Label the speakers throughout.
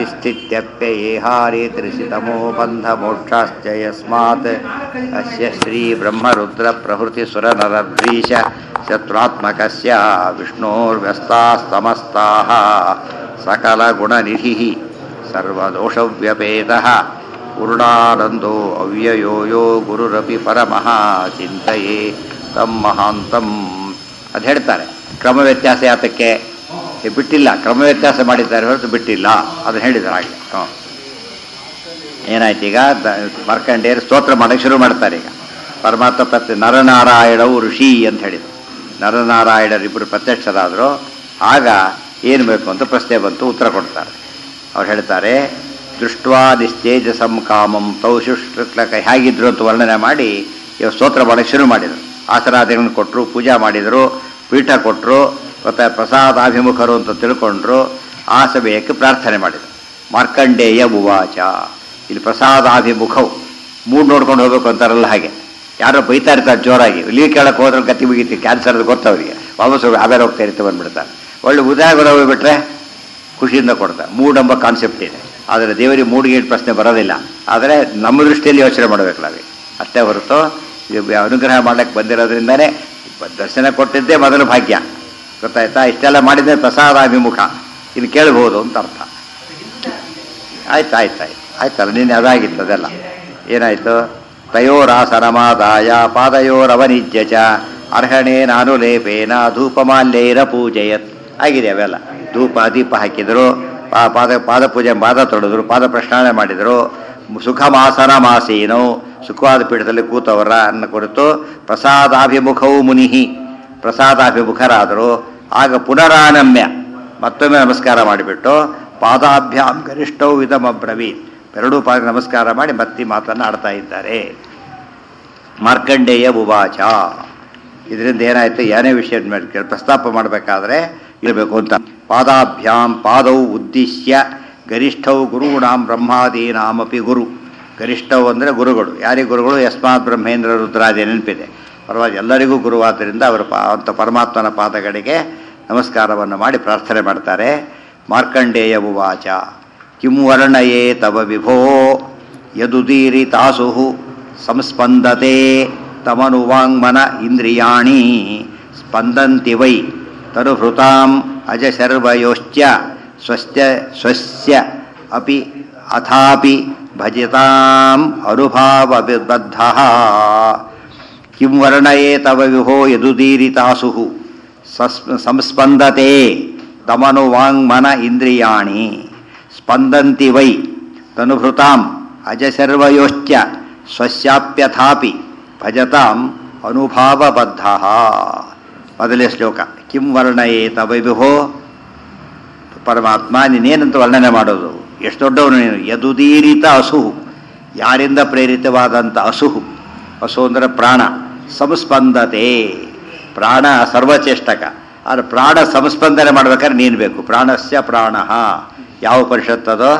Speaker 1: स्थित्यप्ययेहारे त्रिशितमो बन्धमोक्षाश्च यस्मात् अस्य श्रीब्रह्मरुद्रप्रभृतिसुरनरद्वीष शत्रुत्मकस्य विष्णोर्व्यस्तास्तमस्ताः सकलगुणनिधिः सर्वदोषव्यपेतः पूर्णानन्दो अव्ययो यो ಗುರುರಪಿ ಪರಮಃ ಚಿಂತೆಯೇ ತಮ್ಮ ಮಹಾಂತಂ ಅದು ಹೇಳ್ತಾರೆ ಕ್ರಮ ವ್ಯತ್ಯಾಸ ಯಾತಕ್ಕೆ ಏ, ಬಿಟ್ಟಿಲ್ಲ ಕ್ರಮ ವ್ಯತ್ಯಾಸ ಮಾಡಿದ್ದಾರೆ ಹೊರತು ಬಿಟ್ಟಿಲ್ಲ ಅದನ್ನು ಹೇಳಿದ್ದಾರೆ ಹಾಗೆ ಹ್ಞೂ ಏನಾಯ್ತು ಈಗ ದ- ಮಾರ್ಕಂಡೇಯರು ಸ್ತೋತ್ರ ಮಾಡಕ್ಕೆ ಶುರು ಮಾಡ್ತಾರೆ ಈಗ ಪರಮಾತ್ಮ ಪ್ರತ್ಯ ನರನಾರಾಯಣವು ಋಷಿ ಅಂತ ಹೇಳಿದ್ರು ನರನಾರಾಯಣರಿಬ್ಬರು ಪ್ರತ್ಯಕ್ಷರಾದರು ಆಗ ಏನು ಬೇಕು ಅಂತ ಪ್ರಶ್ನೆ ಬಂತು ಉತ್ತರ ಕೊಡ್ತಾರೆ ಅವ್ರು ಹೇಳ್ತಾರೆ ದೃಷ್ಟ್ವಾ ನಿಸ್ತೇಜಸಂ ಕಾಮಂ ತೌ ಶುಶ್ರುತ್ಲಕ ಹೇಗಿದ್ರು ಅಂತ ವರ್ಣನೆ ಮಾಡಿ ಇವ್ರು ಸ್ತೋತ್ರ ಮಾಡಕ್ಕೆ ಶುರು ಮಾಡಿದರು ಆಸರಾದಿಗಳನ್ನು ಕೊಟ್ಟರು ಪೂಜಾ ಮಾಡಿದರು ಪೀಠ ಕೊಟ್ಟರು ಮತ್ತು ಪ್ರಸಾದಾಭಿಮುಖರು ಅಂತ ತಿಳ್ಕೊಂಡ್ರು ಆ ಸಮಯಕ್ಕೆ ಪ್ರಾರ್ಥನೆ ಮಾಡಿದರು ಮಾರ್ಕಂಡೇಯ ಉವಾಚ ಇಲ್ಲಿ ಪ್ರಸಾದಾಭಿಮುಖವು ಮೂಡ್ ನೋಡ್ಕೊಂಡು ಹೋಗ್ಬೇಕು ಅಂತಾರಲ್ಲ ಹಾಗೆ ಯಾರೋ ಬೈತಾ ಇರ್ತಾರೆ ಜೋರಾಗಿ ಇಲ್ಲಿ ಕೇಳಕ್ಕೆ ಹೋದ್ರೆ ಗತಿ ಮುಗಿತಿ ಕ್ಯಾನ್ಸರ್ ಅದು ಗೊತ್ತವರಿಗೆ ವಾಪಸ್ ಹೋಗಿ ಆಮೇಲೆ ಹೋಗ್ತಾ ಇರ್ತೀವಿ ಬಂದ್ಬಿಡ್ತಾರೆ ಒಳ್ಳೆ ಉದಾಹರಣೆ ಹೋಗ್ಬಿಟ್ರೆ ಖುಷಿಯಿಂದ ಕೊಡ್ತಾರೆ ಮೂಡ್ ಎಂಬ ಕಾನ್ಸೆಪ್ಟ್ ಇದೆ ಆದರೆ ದೇವರಿಗೆ ಮೂಡ್ಗೆ ಪ್ರಶ್ನೆ ಬರೋದಿಲ್ಲ ಆದರೆ ನಮ್ಮ ದೃಷ್ಟಿಯಲ್ಲಿ ಯೋಚನೆ ಮಾಡಬೇಕು ನಾವೇ ಅಷ್ಟೇ ಹೊರತು ಇದು ಅನುಗ್ರಹ ಮಾಡಕ್ಕೆ ಬಂದಿರೋದ್ರಿಂದನೇ ದರ್ಶನ ಕೊಟ್ಟಿದ್ದೇ ಮೊದಲು ಭಾಗ್ಯ ಗೊತ್ತಾಯ್ತಾ ಇಷ್ಟೆಲ್ಲ ಮಾಡಿದ್ರೆ ಪ್ರಸಾದಾಭಿಮುಖ ಇನ್ನು ಕೇಳ್ಬೋದು ಅಂತ ಅರ್ಥ ಆಯ್ತು ಆಯ್ತು ಆಯ್ತು ಆಯ್ತಲ್ಲ ನಿನ್ನೆ ಅದಾಗಿತ್ತು ಅದೆಲ್ಲ ಏನಾಯ್ತು ತಯೋರಾಸನಮಾದಾಯ ಪಾದಯೋರವನಿಜ್ಯ ಚ ಅರ್ಹಣೇನಾನುಲೇಪೇನ ಧೂಪಮಾಲ್ಯೈರ ಪೂಜೆಯತ್ ಆಗಿದೆ ಅವೆಲ್ಲ ಧೂಪ ದೀಪ ಹಾಕಿದರು ಪಾ ಪಾದ ಪಾದ ಪೂಜೆ ಪಾದ ತೊಳೆದ್ರು ಪಾದ ಪ್ರಶ್ನಾನೆ ಮಾಡಿದರು ಸುಖಮಾಸನ ಮಾಸೀನೋ ಸುಖವಾದ ಪೀಠದಲ್ಲಿ ಕೂತವರ ಅನ್ನ ಕುರಿತು ಪ್ರಸಾದಾಭಿಮುಖವು ಮುನಿಹಿ ಪ್ರಸಾದಾಭಿಮುಖರಾದರು ಆಗ ಪುನರಾನಮ್ಯ ಮತ್ತೊಮ್ಮೆ ನಮಸ್ಕಾರ ಮಾಡಿಬಿಟ್ಟು ಪಾದಾಭ್ಯಾಂ ಗರಿಷ್ಠವು ಇದಮಬ್ರವೀತ್ ಎರಡೂ ಪಾದ ನಮಸ್ಕಾರ ಮಾಡಿ ಮತ್ತೆ ಮಾತನ್ನು ಆಡ್ತಾ ಇದ್ದಾರೆ ಮಾರ್ಕಂಡೇಯ ಉವಾಚ ಇದರಿಂದ ಏನಾಯ್ತು ಏನೇ ವಿಷಯದ ಮೇಲೆ ಕೇಳಿ ಪ್ರಸ್ತಾಪ ಮಾಡಬೇಕಾದ್ರೆ ಇರಬೇಕು ಅಂತ ಪಾದಾಭ್ಯಾಂ ಪಾದವು ಉದ್ದೇಶ್ಯ ಗರಿಷ್ಠವು ಗುರುಣಾಂ ಬ್ರಹ್ಮಾದೀನಾಮಪಿ ಗುರು ಗರಿಷ್ಠವು ಅಂದರೆ ಗುರುಗಳು ಯಾರಿಗೆ ಗುರುಗಳು ಯಸ್ಮಾತ್ ಬ್ರಹ್ಮೇಂದ್ರ ರುದ್ರಾದಿ ನೆನಪಿದೆ ಪರವಾಗಿ ಎಲ್ಲರಿಗೂ ಗುರುವಾದ್ದರಿಂದ ಅವರು ಪಾ ಅಂತ ಪರಮಾತ್ಮನ ಪಾದಗಳಿಗೆ ನಮಸ್ಕಾರವನ್ನು ಮಾಡಿ ಪ್ರಾರ್ಥನೆ ಮಾಡ್ತಾರೆ ಮಾರ್ಕಂಡೇಯ ಉವಾಚ ಕಿಂ ವರ್ಣಯೇ ತವ ವಿಭೋ ಯದುದೀರಿ ತಾಸು ಸಂಸ್ಪಂದತೆ ತಮನುವಾಂಗ್ಮನ ಇಂದ್ರಿಯಾಣಿ ಸ್ಪಂದಂತಿ ವೈ ತನುಹೃತಾಂ ಅಜಶರ್ವಯೋಶ್ಚ ಸ್ವಸ್ಯ ಸ್ವಸ್ಯ ಅಪಿ ಅಥಾಪಿ ಭಜತಾಂ ಅನುಭಾವಬದ್ಧ ಕಿಂ ವರ್ಣಯೇ ತವ ವಿಭೋ ಯದುದೀರಿತಾಸು ಸಸ್ ಸಂಸ್ಪಂದತೆ ತಮನು ವಾಂಗ್ಮನ ಇಂದ್ರಿಯಾಣಿ ಸ್ಪಂದಂತಿ ವೈ ತನುಭೃತಾಂ ಅಜಸರ್ವಯೋಶ್ಚ ಸ್ವಸ್ಯಾಪ್ಯಥಾಪಿ ಭಜತಾಂ ಅನುಭಾವಬದ್ಧ ಮೊದಲೇ ಶ್ಲೋಕ ಕಿಂ ವರ್ಣಯೇ ತವ ವಿಭೋ ಪರಮಾತ್ಮ ನೀನೇನಂತ ವರ್ಣನೆ ಮಾಡೋದು ಎಷ್ಟು ದೊಡ್ಡವನು ನೀನು ಯದುದೀರಿತ ಅಸುಹು ಯಾರಿಂದ ಪ್ರೇರಿತವಾದಂಥ ಅಸುಹು ಹಸು ಅಂದರೆ ಪ್ರಾಣ ಸಂಸ್ಪಂದತೆ ಪ್ರಾಣ ಸರ್ವಚೇಷ್ಟಕ ಆದರೆ ಪ್ರಾಣ ಸಂಸ್ಪಂದನೆ ಮಾಡ್ಬೇಕಾದ್ರೆ ನೀನು ಬೇಕು ಪ್ರಾಣಸ್ಯ ಪ್ರಾಣ ಯಾವ ಪರಿಷತ್ತದೋ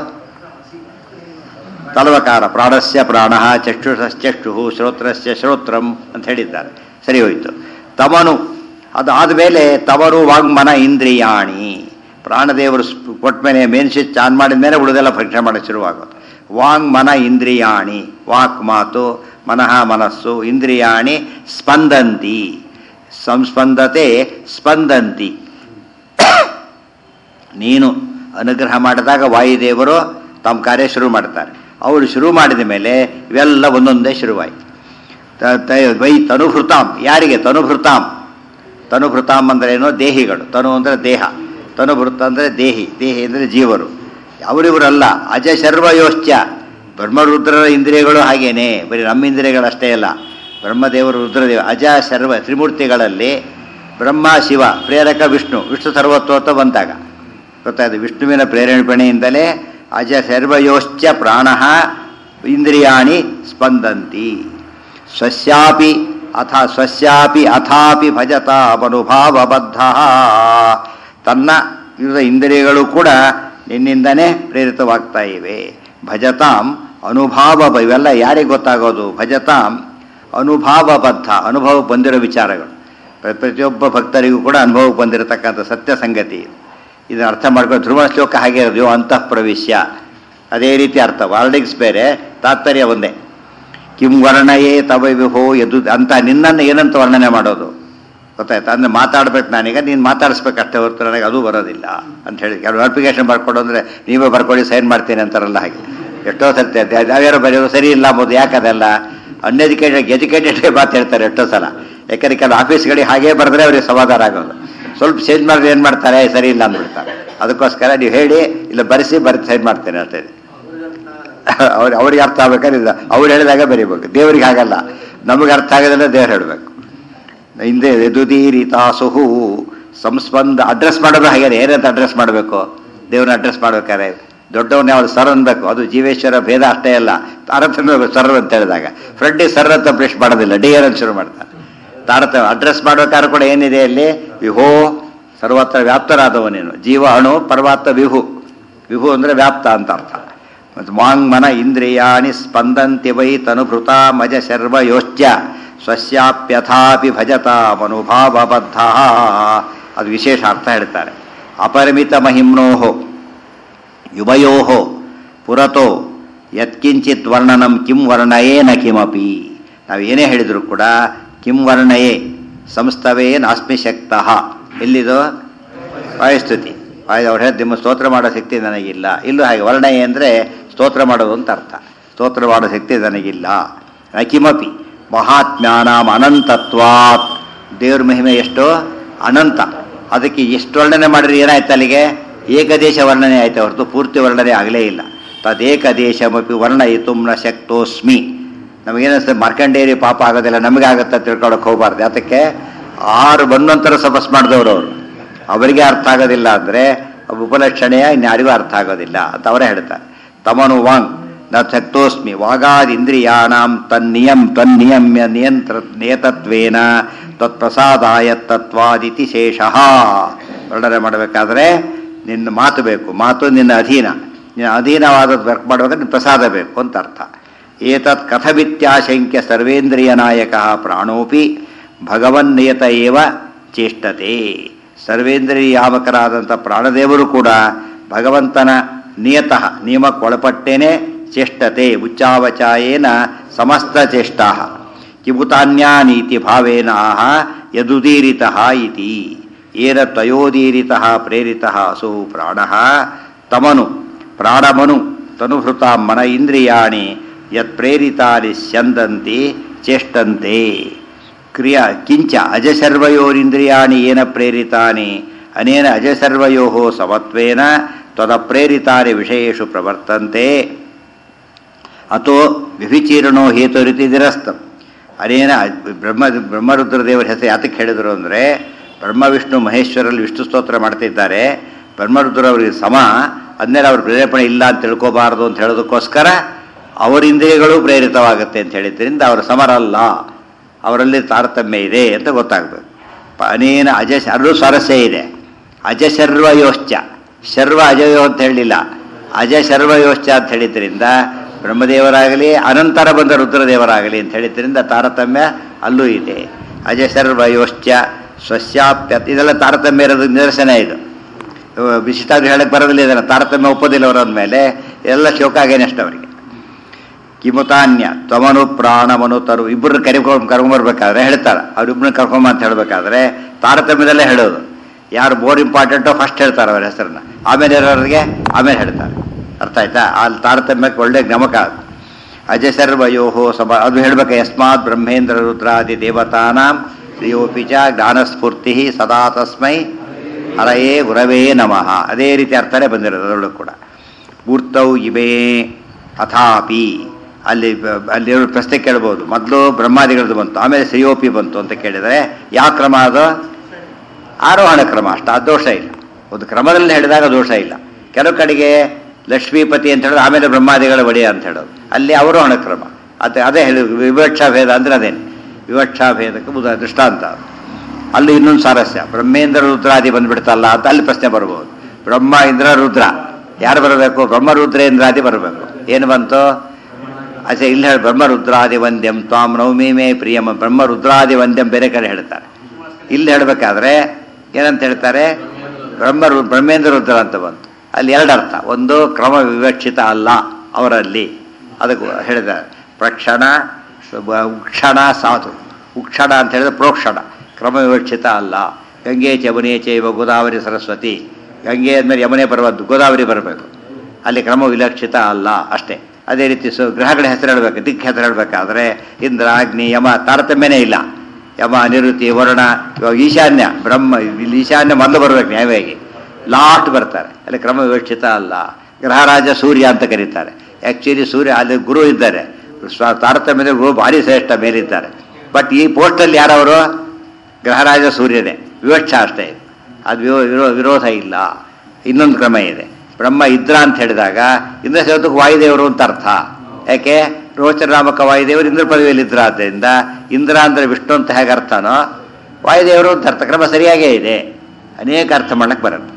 Speaker 1: ತಲವಕಾರ ಪ್ರಾಣಸ್ಯ ಪ್ರಾಣ ಚಕ್ಷುಷಶ್ಚಕ್ಷು ಶ್ರೋತ್ರಸ್ಯ ಶ್ರೋತ್ರಂ ಅಂತ ಹೇಳಿದ್ದಾರೆ ಸರಿ ಹೋಯಿತು ತಮನು ಅದಾದ ಮೇಲೆ ತವರು ವಾಗ್ಮನ ಇಂದ್ರಿಯಾಣಿ ಪ್ರಾಣದೇವರು ಕೊಟ್ಟ ಮೇಲೆ ಮೇನ್ ಸ್ವಿಚ್ ಆನ್ ಮಾಡಿದ ಮೇಲೆ ಉಳಿದೆಲ್ಲ ಪರೀಕ್ಷೆ ಮಾಡೋಕ್ಕೆ ಶುರುವಾಗೋದು ವಾಂಗ್ ಮನ ಇಂದ್ರಿಯಾಣಿ ವಾಕ್ ಮಾತು ಮನಃ ಮನಸ್ಸು ಇಂದ್ರಿಯಾಣಿ ಸ್ಪಂದಂತಿ ಸಂಸ್ಪಂದತೆ ಸ್ಪಂದಂತಿ ನೀನು ಅನುಗ್ರಹ ಮಾಡಿದಾಗ ವಾಯುದೇವರು ತಮ್ಮ ಕಾರ್ಯ ಶುರು ಮಾಡ್ತಾರೆ ಅವರು ಶುರು ಮಾಡಿದ ಮೇಲೆ ಇವೆಲ್ಲ ಒಂದೊಂದೇ ಶುರುವಾಯಿತು ತ- ತ- ವೈ ತನುಭೃತಾಂ ಯಾರಿಗೆ ತನುಭೃತಾಂ ತನುಭೃತಾಂ ಅಂದ್ರೆ ಏನು ದೇಹಿಗಳು ತನು ಅಂದರೆ ದೇಹ ತನುಭೃತ ಅಂದರೆ ದೇಹಿ ದೇಹಿ ಅಂದರೆ ಜೀವರು ಅವರಿವರಲ್ಲ ಅಜ ಶರ್ವಯೋಶ್ಚ ಬ್ರಹ್ಮರುದ್ರರ ಇಂದ್ರಿಯಗಳು ಹಾಗೇನೆ ಬರೀ ನಮ್ಮ ಇಂದ್ರಿಯಗಳಷ್ಟೇ ಅಲ್ಲ ಬ್ರಹ್ಮದೇವರು ರುದ್ರದೇವ ಅಜ ಶರ್ವ ತ್ರಿಮೂರ್ತಿಗಳಲ್ಲಿ ಬ್ರಹ್ಮ ಶಿವ ಪ್ರೇರಕ ವಿಷ್ಣು ವಿಷ್ಣು ಸರ್ವತ್ವತ ಬಂದಾಗ ಗೊತ್ತಾಯ್ತು ವಿಷ್ಣುವಿನ ಪ್ರೇರಣೆಯಿಂದಲೇ ಅಜ ಸರ್ವಯೋಶ್ಚ ಪ್ರಾಣ ಇಂದ್ರಿಯಾಣಿ ಸ್ಪಂದಂತಿ ಸ್ವಸ್ಯಾಪಿ ಅಥ ಸ್ವಸ್ಯಾಪಿ ಅಥಾಪಿ ಭಜತ ಅನುಭಾವಬದ್ಧ ತನ್ನ ಇರುವ ಇಂದ್ರಿಯಗಳು ಕೂಡ ನಿನ್ನಿಂದನೇ ಪ್ರೇರಿತವಾಗ್ತಾ ಇವೆ ಭಜತಾಂ ಅನುಭಾವ ಇವೆಲ್ಲ ಯಾರಿಗೆ ಗೊತ್ತಾಗೋದು ಭಜತಾಂ ಅನುಭಾವಬದ್ಧ ಅನುಭವ ಬಂದಿರೋ ವಿಚಾರಗಳು ಪ್ರ- ಪ್ರತಿಯೊಬ್ಬ ಭಕ್ತರಿಗೂ ಕೂಡ ಅನುಭವಕ್ಕೆ ಬಂದಿರತಕ್ಕಂಥ ಸತ್ಯ ಸಂಗತಿ ಇದು ಇದನ್ನ ಅರ್ಥ ಮಾಡ್ಕೊಂಡು ಧ್ರುವ ಶ್ಲೋಕ ಹಾಗೆ ಇರೋದು ಅಂತಃ ಪ್ರವೇಶ್ಯ ಅದೇ ರೀತಿ ಅರ್ಥ ವಾರ್ಡಿಂಗ್ಸ್ ಬೇರೆ ತಾತ್ಪರ್ಯ ಒಂದೇ ಕಿಂ ವರ್ಣಯೇ ತವ ವಿಹೋ ಎದು ಅಂತ ನಿನ್ನನ್ನು ಏನಂತ ವರ್ಣನೆ ಮಾಡೋದು ಗೊತ್ತಾಯ್ತಾ ಅಂದ್ರೆ ಮಾತಾಡ್ಬೇಕು ನಾನೀಗ ನೀನು ಮಾತಾಡಿಸ್ಬೇಕು ಅಷ್ಟೇ ಹೊರತು ನನಗೆ ಅದು ಬರೋದಿಲ್ಲ ಅಂತ ಹೇಳಿ ಕೆಲವು ಅಪ್ಲಿಕೇಶನ್ ಬರ್ಕೊಡು ಅಂದರೆ ನೀವೇ ಬರ್ಕೊಳ್ಳಿ ಸೈನ್ ಮಾಡ್ತೀನಿ ಅಂತಾರಲ್ಲ ಹಾಗೆ ಎಷ್ಟೋ ಸರ್ತಿ ಅದೇ ಯಾವ್ಯಾರು ಬರೆಯೋದು ಸರಿ ಇಲ್ಲ ಅಂಬೋದು ಯಾಕದೆಲ್ಲ ಅನ್ಎಜುಕೇಟೆಡ್ ಎಜುಕೇಟೆಡ್ ಮಾತು ಹೇಳ್ತಾರೆ ಎಷ್ಟೋ ಸಲ ಯಾಕಂದ್ರೆ ಕೆಲವು ಆಫೀಸ್ಗಳಿಗೆ ಹಾಗೇ ಬರೆದ್ರೆ ಅವ್ರಿಗೆ ಸಮಾಧಾನ ಆಗೋದು ಸ್ವಲ್ಪ ಚೇಂಜ್ ಮಾಡಿದ್ರೆ ಏನು ಮಾಡ್ತಾರೆ ಸರಿ ಇಲ್ಲ ಅಂದ್ಬಿಡ್ತಾರೆ ಅದಕ್ಕೋಸ್ಕರ ನೀವು ಹೇಳಿ ಇಲ್ಲ ಬರೆಸಿ ಬರೆದು ಸೈನ್ ಮಾಡ್ತೇನೆ ಅಂತ ಹೇಳಿ ಅವ್ರು ಅವ್ರಿಗೆ ಅರ್ಥ ಆಗ್ಬೇಕಾದ್ರೆ ಇಲ್ಲ ಅವ್ರು ಹೇಳಿದಾಗ ಬರೀಬೇಕು ದೇವರಿಗೆ ಹಾಗಲ್ಲ ನಮಗೆ ಅರ್ಥ ಆಗೋದಿಲ್ಲ ದೇವ್ರು ಹೇಳಬೇಕು ಹಿಂದೆ ಎದುದೀರಿತಾಸುಹು ಸಂಸ್ಪಂದ ಅಡ್ರೆಸ್ ಮಾಡೋದು ಹಾಗೆ ಏನಂತ ಅಡ್ರೆಸ್ ಮಾಡಬೇಕು ದೇವ್ರನ್ನ ಅಡ್ರೆಸ್ ಮಾಡ್ಬೇಕಾದ್ರೆ ದೊಡ್ಡವನ್ನ ಯಾವ್ದು ಸರ್ ಅನ್ಬೇಕು ಅದು ಜೀವೇಶ್ವರ ಭೇದ ಅಷ್ಟೇ ಅಲ್ಲ ತಾರತಮ್ಯ ಸರ್ ಅಂತ ಹೇಳಿದಾಗ ಫ್ರೆಂಡಿಗೆ ಸರ್ ಅಂತ ಬ್ರಷ್ ಮಾಡೋದಿಲ್ಲ ಡಿಯರ್ ಅಂತ ಶುರು ಮಾಡ್ತಾರೆ ತಾರತಮ್ಯ ಅಡ್ರೆಸ್ ಮಾಡ್ಬೇಕಾದ್ರೆ ಕೂಡ ಏನಿದೆ ಅಲ್ಲಿ ವಿಹೋ ಸರ್ವತ್ರ ವ್ಯಾಪ್ತರಾದವನೇನು ಜೀವ ಅಣು ಪರ್ವಾತ್ತ ವಿಹು ವಿಹು ಅಂದರೆ ವ್ಯಾಪ್ತ ಅಂತ ಅರ್ಥ ಮತ್ತು ವಾಂಗ್ಮನ ಇಂದ್ರಿಯಾಣಿ ಸ್ಪಂದಂತಿ ವೈ ತನುಭೃತ ಮಜ ಶರ್ವಯೋಶ್ಚ ಸ್ವಸ್ಯಾಪ್ಯಥಾಪಿ ಭಜತ ಮನುಭಾವಬದ್ಧ ಅದು ವಿಶೇಷ ಅರ್ಥ ಹೇಳ್ತಾರೆ ಅಪರಿಮಿತ ಮಹಿಮ್ನೋಹೋ ಯುವಯೋ ಪುರತೋ ಯತ್ಕಿಂಚಿತ್ ವರ್ಣನಂ ಕಿಂ ವರ್ಣಯೇ ನ ಕಿಮಪಿ ನಾವು ಏನೇ ಹೇಳಿದ್ರು ಕೂಡ ಕಿಂ ವರ್ಣಯೇ ಸಂಸ್ಥವೇ ನಾಸ್ಮಿ ಶಕ್ತಃ ಎಲ್ಲಿದು ವಾಯುಸ್ತುತಿ ವಾಯು ಅವ್ರು ಹೇಳಿದ ನಿಮ್ಮ ಸ್ತೋತ್ರ ಮಾಡೋ ಶಕ್ತಿ ನನಗಿಲ್ಲ ಇಲ್ಲೂ ಹಾಗೆ ವರ್ಣಯೇ ಅಂದರೆ ಸ್ತೋತ್ರ ಮಾಡೋದು ಅಂತ ಅರ್ಥ ಸ್ತೋತ್ರ ಮಾಡೋ ಶಕ್ತಿ ನನಗಿಲ್ಲ ನ ಕಿಮಪಿ ಮಹಾತ್ಮ್ಯಾನಾಂ ಅನಂತತ್ವಾತ್ ದೇವ್ರ ಮಹಿಮೆ ಎಷ್ಟು ಅನಂತ ಅದಕ್ಕೆ ಎಷ್ಟು ವರ್ಣನೆ ಮಾಡಿದ್ರೆ ಏನಾಯ್ತು ಅಲ್ಲಿಗೆ ಏಕದೇಶ ವರ್ಣನೆ ಆಯ್ತು ಹೊರತು ಪೂರ್ತಿ ವರ್ಣನೆ ಆಗಲೇ ಇಲ್ಲ ತದೇಕದೇಶಮಪಿ ವರ್ಣಯಿತು ನ ಶಕ್ತೋಸ್ಮಿ ನಮಗೇನಿಸ್ತದೆ ಮಾರ್ಕಂಡೇರಿ ಪಾಪ ಆಗೋದಿಲ್ಲ ನಮಗೆ ಆಗುತ್ತೆ ಅಂತ ತಿಳ್ಕೊಳಕ್ಕೆ ಹೋಗಬಾರ್ದು ಅದಕ್ಕೆ ಆರು ಬಂದಂತರ ಸಪಸ್ ಮಾಡಿದವರು ಅವರು ಅವರಿಗೆ ಅರ್ಥ ಆಗೋದಿಲ್ಲ ಅಂದರೆ ಉಪಲಕ್ಷಣೆಯ ಇನ್ಯಾರಿಗೂ ಅರ್ಥ ಆಗೋದಿಲ್ಲ ಅಂತ ಅವರೇ ಹೇಳ್ತಾರೆ ತಮನು ವಾಂಗ್ ನ ಶಕ್ತೋಸ್ಮಿ ವಾಗಾದಿಂದ್ರಿಯಾಣಾಂ ತನ್ನಿಯಂ ತನ್ನಿಯಮ್ಯ ನಿಯಂತ್ರ ನಿಯತತ್ವೇನ ತತ್ಪ್ರಸಾದಾಯ ತತ್ವಾದಿತಿ ಶೇಷಃ ವರ್ಣನೆ ಮಾಡಬೇಕಾದ್ರೆ ನಿನ್ನ ಮಾತು ಬೇಕು ಮಾತು ನಿನ್ನ ಅಧೀನ ನಿನ್ನ ಅಧೀನವಾದದ್ದು ವರ್ಕ್ ಮಾಡಬೇಕಾದ್ರೆ ನಿನ್ನ ಪ್ರಸಾದ ಬೇಕು ಅಂತ ಅರ್ಥ ಏತತ್ ಕಥಮಿತ್ಯಾಶಂಕ್ಯ ಸರ್ವೇಂದ್ರಿಯ ನಾಯಕ ಪ್ರಾಣೋಪಿ ಭಗವನ್ನಿಯತ ಏವ ಚೇಷ್ಟತೆ ಸರ್ವೇಂದ್ರಿಯಾಮಕರಾದಂಥ ಪ್ರಾಣದೇವರು ಕೂಡ ಭಗವಂತನ ನಿಯತಃ ನಿಯಮಕ್ಕೊಳಪಟ್ಟೇನೆ ಚೇಷ್ಟತೆ ಉಚ್ಚಾವಚಾಯೇನ ಸಮಸ್ತ ಚೇಷ್ಟಾ ಕಿಬುತಾನ್ಯಾನೀತಿ ಭಾವೇನ ಆಹ ಯದುದೀರಿತಃ ಇತಿ ಏನ ತ್ವಯೋದೀರಿತಃ ಪ್ರೇರಿತಃ ಅಸು ಪ್ರಾಣಃ ತಮನು ಪ್ರಾಣಮನು ತನುಭೃತ ಮನ ಇಂದ್ರಿಯಾಣಿ ಯತ್ ಪ್ರೇರಿತಾನಿ ಸ್ಯಂದಂತಿ ಚೇಷ್ಟಂತೆ ಕ್ರಿಯಾ ಕಿಂಚ ಅಜಸರ್ವಯೋರಿಂದ್ರಿಯಾಣಿ ಏನ ಪ್ರೇರಿತಾನಿ ಅನೇನ ಅಜಸರ್ವಯೋ ಸಮತ್ವೇನ ತ್ವದಪ್ರೇರಿತಾನಿ ವಿಷಯೇಷು ಪ್ರವರ್ತಂತೆ ಅಥೋ ವಿಭಿಚೀರ್ಣೋ ಹೇತುರಿತಿ ನಿರಸ್ತಂ ಅನೇನ ಬ್ರಹ್ಮ ಬ್ರಹ್ಮರುದ್ರದೇವರ ಹೆಸರು ಯಾತಕ್ಕೆ ಹೇಳಿದರು ಅಂದರೆ ಬ್ರಹ್ಮ ವಿಷ್ಣು ಮಹೇಶ್ವರಲ್ಲಿ ವಿಷ್ಣು ಸ್ತೋತ್ರ ಮಾಡ್ತಿದ್ದಾರೆ ಬ್ರಹ್ಮರುದ್ರ ಅವರಿಗೆ ಸಮ ಅದನ್ನೆಲ್ಲ ಅವ್ರ ಪ್ರೇರೇಪಣೆ ಇಲ್ಲ ಅಂತ ತಿಳ್ಕೋಬಾರದು ಅಂತ ಹೇಳೋದಕ್ಕೋಸ್ಕರ ಅವರ ಇಂದ್ರಿಯಗಳು ಪ್ರೇರಿತವಾಗುತ್ತೆ ಅಂತ ಹೇಳಿದ್ರಿಂದ ಅವರ ಸಮರಲ್ಲ ಅವರಲ್ಲಿ ತಾರತಮ್ಯ ಇದೆ ಅಂತ ಗೊತ್ತಾಗಬೇಕು ಅನೇನ ಅಜ ಅಲ್ಲೂ ಸ್ವಾರಸ್ಯ ಇದೆ ಅಜಶರ್ವಯೋಶ್ಚ ಶರ್ವ ಅಜಯೋ ಅಂತ ಹೇಳಲಿಲ್ಲ ಅಜ ಶರ್ವಯೋಶ್ಚ ಅಂತ ಹೇಳಿದ್ರಿಂದ ಬ್ರಹ್ಮದೇವರಾಗಲಿ ಅನಂತರ ಬಂದ ರುದ್ರದೇವರಾಗಲಿ ಅಂತ ಹೇಳಿದ್ರಿಂದ ತಾರತಮ್ಯ ಅಲ್ಲೂ ಇದೆ ಅಜಶರ್ವಯೋಶ್ಚ ಸ್ವಸ್ಯಾಪ್ಯ ಇದೆಲ್ಲ ತಾರತಮ್ಯ ಇರೋದು ನಿದರ್ಶನ ಇದು ವಿಶಿಷ್ಟಾದ್ರು ಹೇಳಕ್ಕೆ ಬರೋದಿಲ್ಲ ಇದನ್ನು ತಾರತಮ್ಯ ಒಪ್ಪೋದಿಲ್ಲ ಅವರ ಮೇಲೆ ಎಲ್ಲ ಶೋಕ ಆಗೇನಷ್ಟು ಅವರಿಗೆ ಕಿಮುತಾನ್ಯ ತ್ವಮನು ಪ್ರಾಣಮನು ತರು ಇಬ್ಬರು ಕರಿಕೊಂಡು ಕರ್ಕೊಂಬರ್ಬೇಕಾದ್ರೆ ಹೇಳ್ತಾರೆ ಅವ್ರಿಬ್ಬರನ್ನ ಕರ್ಕೊಂಬ ಅಂತ ಹೇಳಬೇಕಾದ್ರೆ ತಾರತಮ್ಯದಲ್ಲೇ ಹೇಳೋದು ಯಾರು ಬೋರ್ ಇಂಪಾರ್ಟೆಂಟೋ ಫಸ್ಟ್ ಹೇಳ್ತಾರೆ ಅವ್ರ ಹೆಸರನ್ನ ಆಮೇಲೆ ಇರೋರಿಗೆ ಆಮೇಲೆ ಹೇಳ್ತಾರೆ ಅರ್ಥ ಆಯ್ತಾ ಅಲ್ಲಿ ತಾರತಮ್ಯಕ್ಕೆ ಒಳ್ಳೆ ಗಮಕ ಅಜಸರ್ವಯೋ ಸಮ ಅದು ಹೇಳ್ಬೇಕು ಯಸ್ಮಾತ್ ಬ್ರಹ್ಮೇಂದ್ರ ರುದ್ರಾದಿ ದೇವತಾನಾಂ ಶ್ರೀಯೋಪಿ ಚ ಜ್ಞಾನಸ್ಫೂರ್ತಿ ಸದಾ ತಸ್ಮೈ ಹರಯೇ ಗುರವೇ ನಮಃ ಅದೇ ರೀತಿ ಅರ್ಥನೇ ಬಂದಿರೋದು ಅದರೊಳಗೆ ಕೂಡ ಮೂರ್ತೌ ಇಮೇ ಅಥಾಪಿ ಅಲ್ಲಿ ಅಲ್ಲಿ ಪ್ರಶ್ನೆ ಕೇಳ್ಬೋದು ಮೊದಲು ಬ್ರಹ್ಮಾದಿಗಳದ್ದು ಬಂತು ಆಮೇಲೆ ಶ್ರೀಯೋಪಿ ಬಂತು ಅಂತ ಕೇಳಿದರೆ ಯಾವ ಕ್ರಮ ಅದು ಆರೋಹಣ ಕ್ರಮ ಅಷ್ಟು ಆ ದೋಷ ಇಲ್ಲ ಒಂದು ಕ್ರಮದಲ್ಲಿ ಹೇಳಿದಾಗ ದೋಷ ಇಲ್ಲ ಕೆಲವು ಕಡೆಗೆ ಲಕ್ಷ್ಮೀಪತಿ ಅಂತ ಹೇಳೋದು ಆಮೇಲೆ ಬ್ರಹ್ಮಾದಿಗಳ ಒಡೆಯ ಅಂತ ಹೇಳೋದು ಅಲ್ಲಿ ಅವರೋಹಣ ಕ್ರಮ ಅದು ಅದೇ ಹೇಳಿ ವಿವಕ್ಷಾ ಭೇದ ಅಂದ್ರೆ ಅದೇನೆ ವಿವಕ್ಷಾ ಭೇದಕ್ಕೆ ಉದಾ ದೃಷ್ಟಾಂತ ಅದು ಅಲ್ಲಿ ಇನ್ನೊಂದು ಸಾರಸ್ಯ ಬ್ರಹ್ಮೇಂದ್ರ ರುದ್ರಾದಿ ಬಂದ್ಬಿಡ್ತಲ್ಲ ಅಂತ ಅಲ್ಲಿ ಪ್ರಶ್ನೆ ಬರ್ಬೋದು ಬ್ರಹ್ಮ ಇಂದ್ರ ರುದ್ರ ಯಾರು ಬರಬೇಕು ಬ್ರಹ್ಮ ರುದ್ರೇಂದ್ರಾದಿ ಬರಬೇಕು ಏನು ಬಂತು ಅದೇ ಇಲ್ಲಿ ಹೇಳಿ ಬ್ರಹ್ಮ ರುದ್ರಾದಿ ವಂದ್ಯಂ ತ್ವಾಂ ನವಮಿ ಮೇ ಪ್ರಿಯಮ ಬ್ರಹ್ಮ ರುದ್ರಾದಿ ವಂದ್ಯಂ ಬೇರೆ ಕಡೆ ಹೇಳ್ತಾರೆ ಇಲ್ಲಿ ಹೇಳಬೇಕಾದ್ರೆ ಏನಂತ ಹೇಳ್ತಾರೆ ಬ್ರಹ್ಮ ರು- ಬ್ರಹ್ಮೇಂದ್ರ ರುದ್ರ ಅಂತ ಬಂತು ಅಲ್ಲಿ ಎರಡು ಅರ್ಥ ಒಂದು ಕ್ರಮ ವಿವಕ್ಷಿತ ಅಲ್ಲ ಅವರಲ್ಲಿ ಅದಕ್ಕೆ ಹೇಳಿದ್ದಾರೆ ಪ್ರಕ್ಷಣ ಬ- ಉಕ್ಷಣ ಸಾಧು ಉಕ್ಷಣ ಅಂತ ಹೇಳಿದ್ರೆ ಪ್ರೋಕ್ಷಣ ಕ್ರಮ ವಿವಕ್ಷಿತ ಅಲ್ಲ ಗಂಗೆ ಚಮನೆ ಚೈವ ಗೋದಾವರಿ ಸರಸ್ವತಿ ಗಂಗೆ ಅಂದಮೇಲೆ ಯಮನೆ ಬರಬಾರ್ದು ಗೋದಾವರಿ ಬರಬೇಕು ಅಲ್ಲಿ ಕ್ರಮ ವಿಲಕ್ಷಿತ ಅಲ್ಲ ಅಷ್ಟೇ ಅದೇ ರೀತಿ ಸು ಗ್ರಹಗಳ ಹೆಸರು ಹೇಳಬೇಕು ದಿಕ್ ಹೆಸರು ಹೇಳಬೇಕಾದ್ರೆ ಇಂದ್ರ ಅಗ್ನಿ ಯಮ ತಾರತಮ್ಯನೇ ಇಲ್ಲ ಯಮ ನಿವೃತ್ತಿ ವರುಣ ಇವಾಗ ಈಶಾನ್ಯ ಬ್ರಹ್ಮ ಇಲ್ಲಿ ಈಶಾನ್ಯ ಮೊದಲು ಬರಬೇಕು ನ್ಯಾಯವಾಗಿ ಲಾಸ್ಟ್ ಬರ್ತಾರೆ ಅಲ್ಲಿ ಕ್ರಮ ವಿವಕ್ಷಿತ ಅಲ್ಲ ಗ್ರಹರಾಜ ಸೂರ್ಯ ಅಂತ ಕರೀತಾರೆ ಆ್ಯಕ್ಚುಲಿ ಸೂರ್ಯ ಅಲ್ಲಿ ಗುರು ಇದ್ದಾರೆ ಸ್ವ ತಾರತಮ್ಯದ ಗುರು ಭಾರಿ ಶ್ರೇಷ್ಠ ಮೇಲಿದ್ದಾರೆ ಬಟ್ ಈ ಪೋಸ್ಟಲ್ಲಿ ಯಾರವರು ಗ್ರಹರಾಜ ಸೂರ್ಯನೇ ವಿವಕ್ಷ ಅಷ್ಟೇ ಇದೆ. ಅದು ವಿರೋ ವಿರೋ- ವಿರೋಧ ಇಲ್ಲ ಇನ್ನೊಂದು ಕ್ರಮ ಇದೆ ಬ್ರಹ್ಮ ಇದ್ರ ಅಂತ ಹೇಳಿದಾಗ ಇಂದ್ರ ಶಬ್ದಕ್ಕೆ ವಾಯುದೇವರು ಅಂತ ಅರ್ಥ ಯಾಕೆ ರೋಚನಾಮಕ ವಾಯುದೇವರು ಇಂದ್ರ ಪದವಿಯಲ್ಲಿ ಇದ್ರ ಆದ್ದರಿಂದ ಇಂದ್ರ ಅಂದರೆ ವಿಷ್ಣು ಅಂತ ಹೇಗೆ ಅರ್ಥನೋ ವಾಯುದೇವರು ಅಂತ ಅರ್ಥ ಕ್ರಮ ಸರಿಯಾಗೇ ಇದೆ ಅನೇಕ ಅರ್ಥ ಮಾಡಕ್ಕೆ ಬರುತ್ತೆ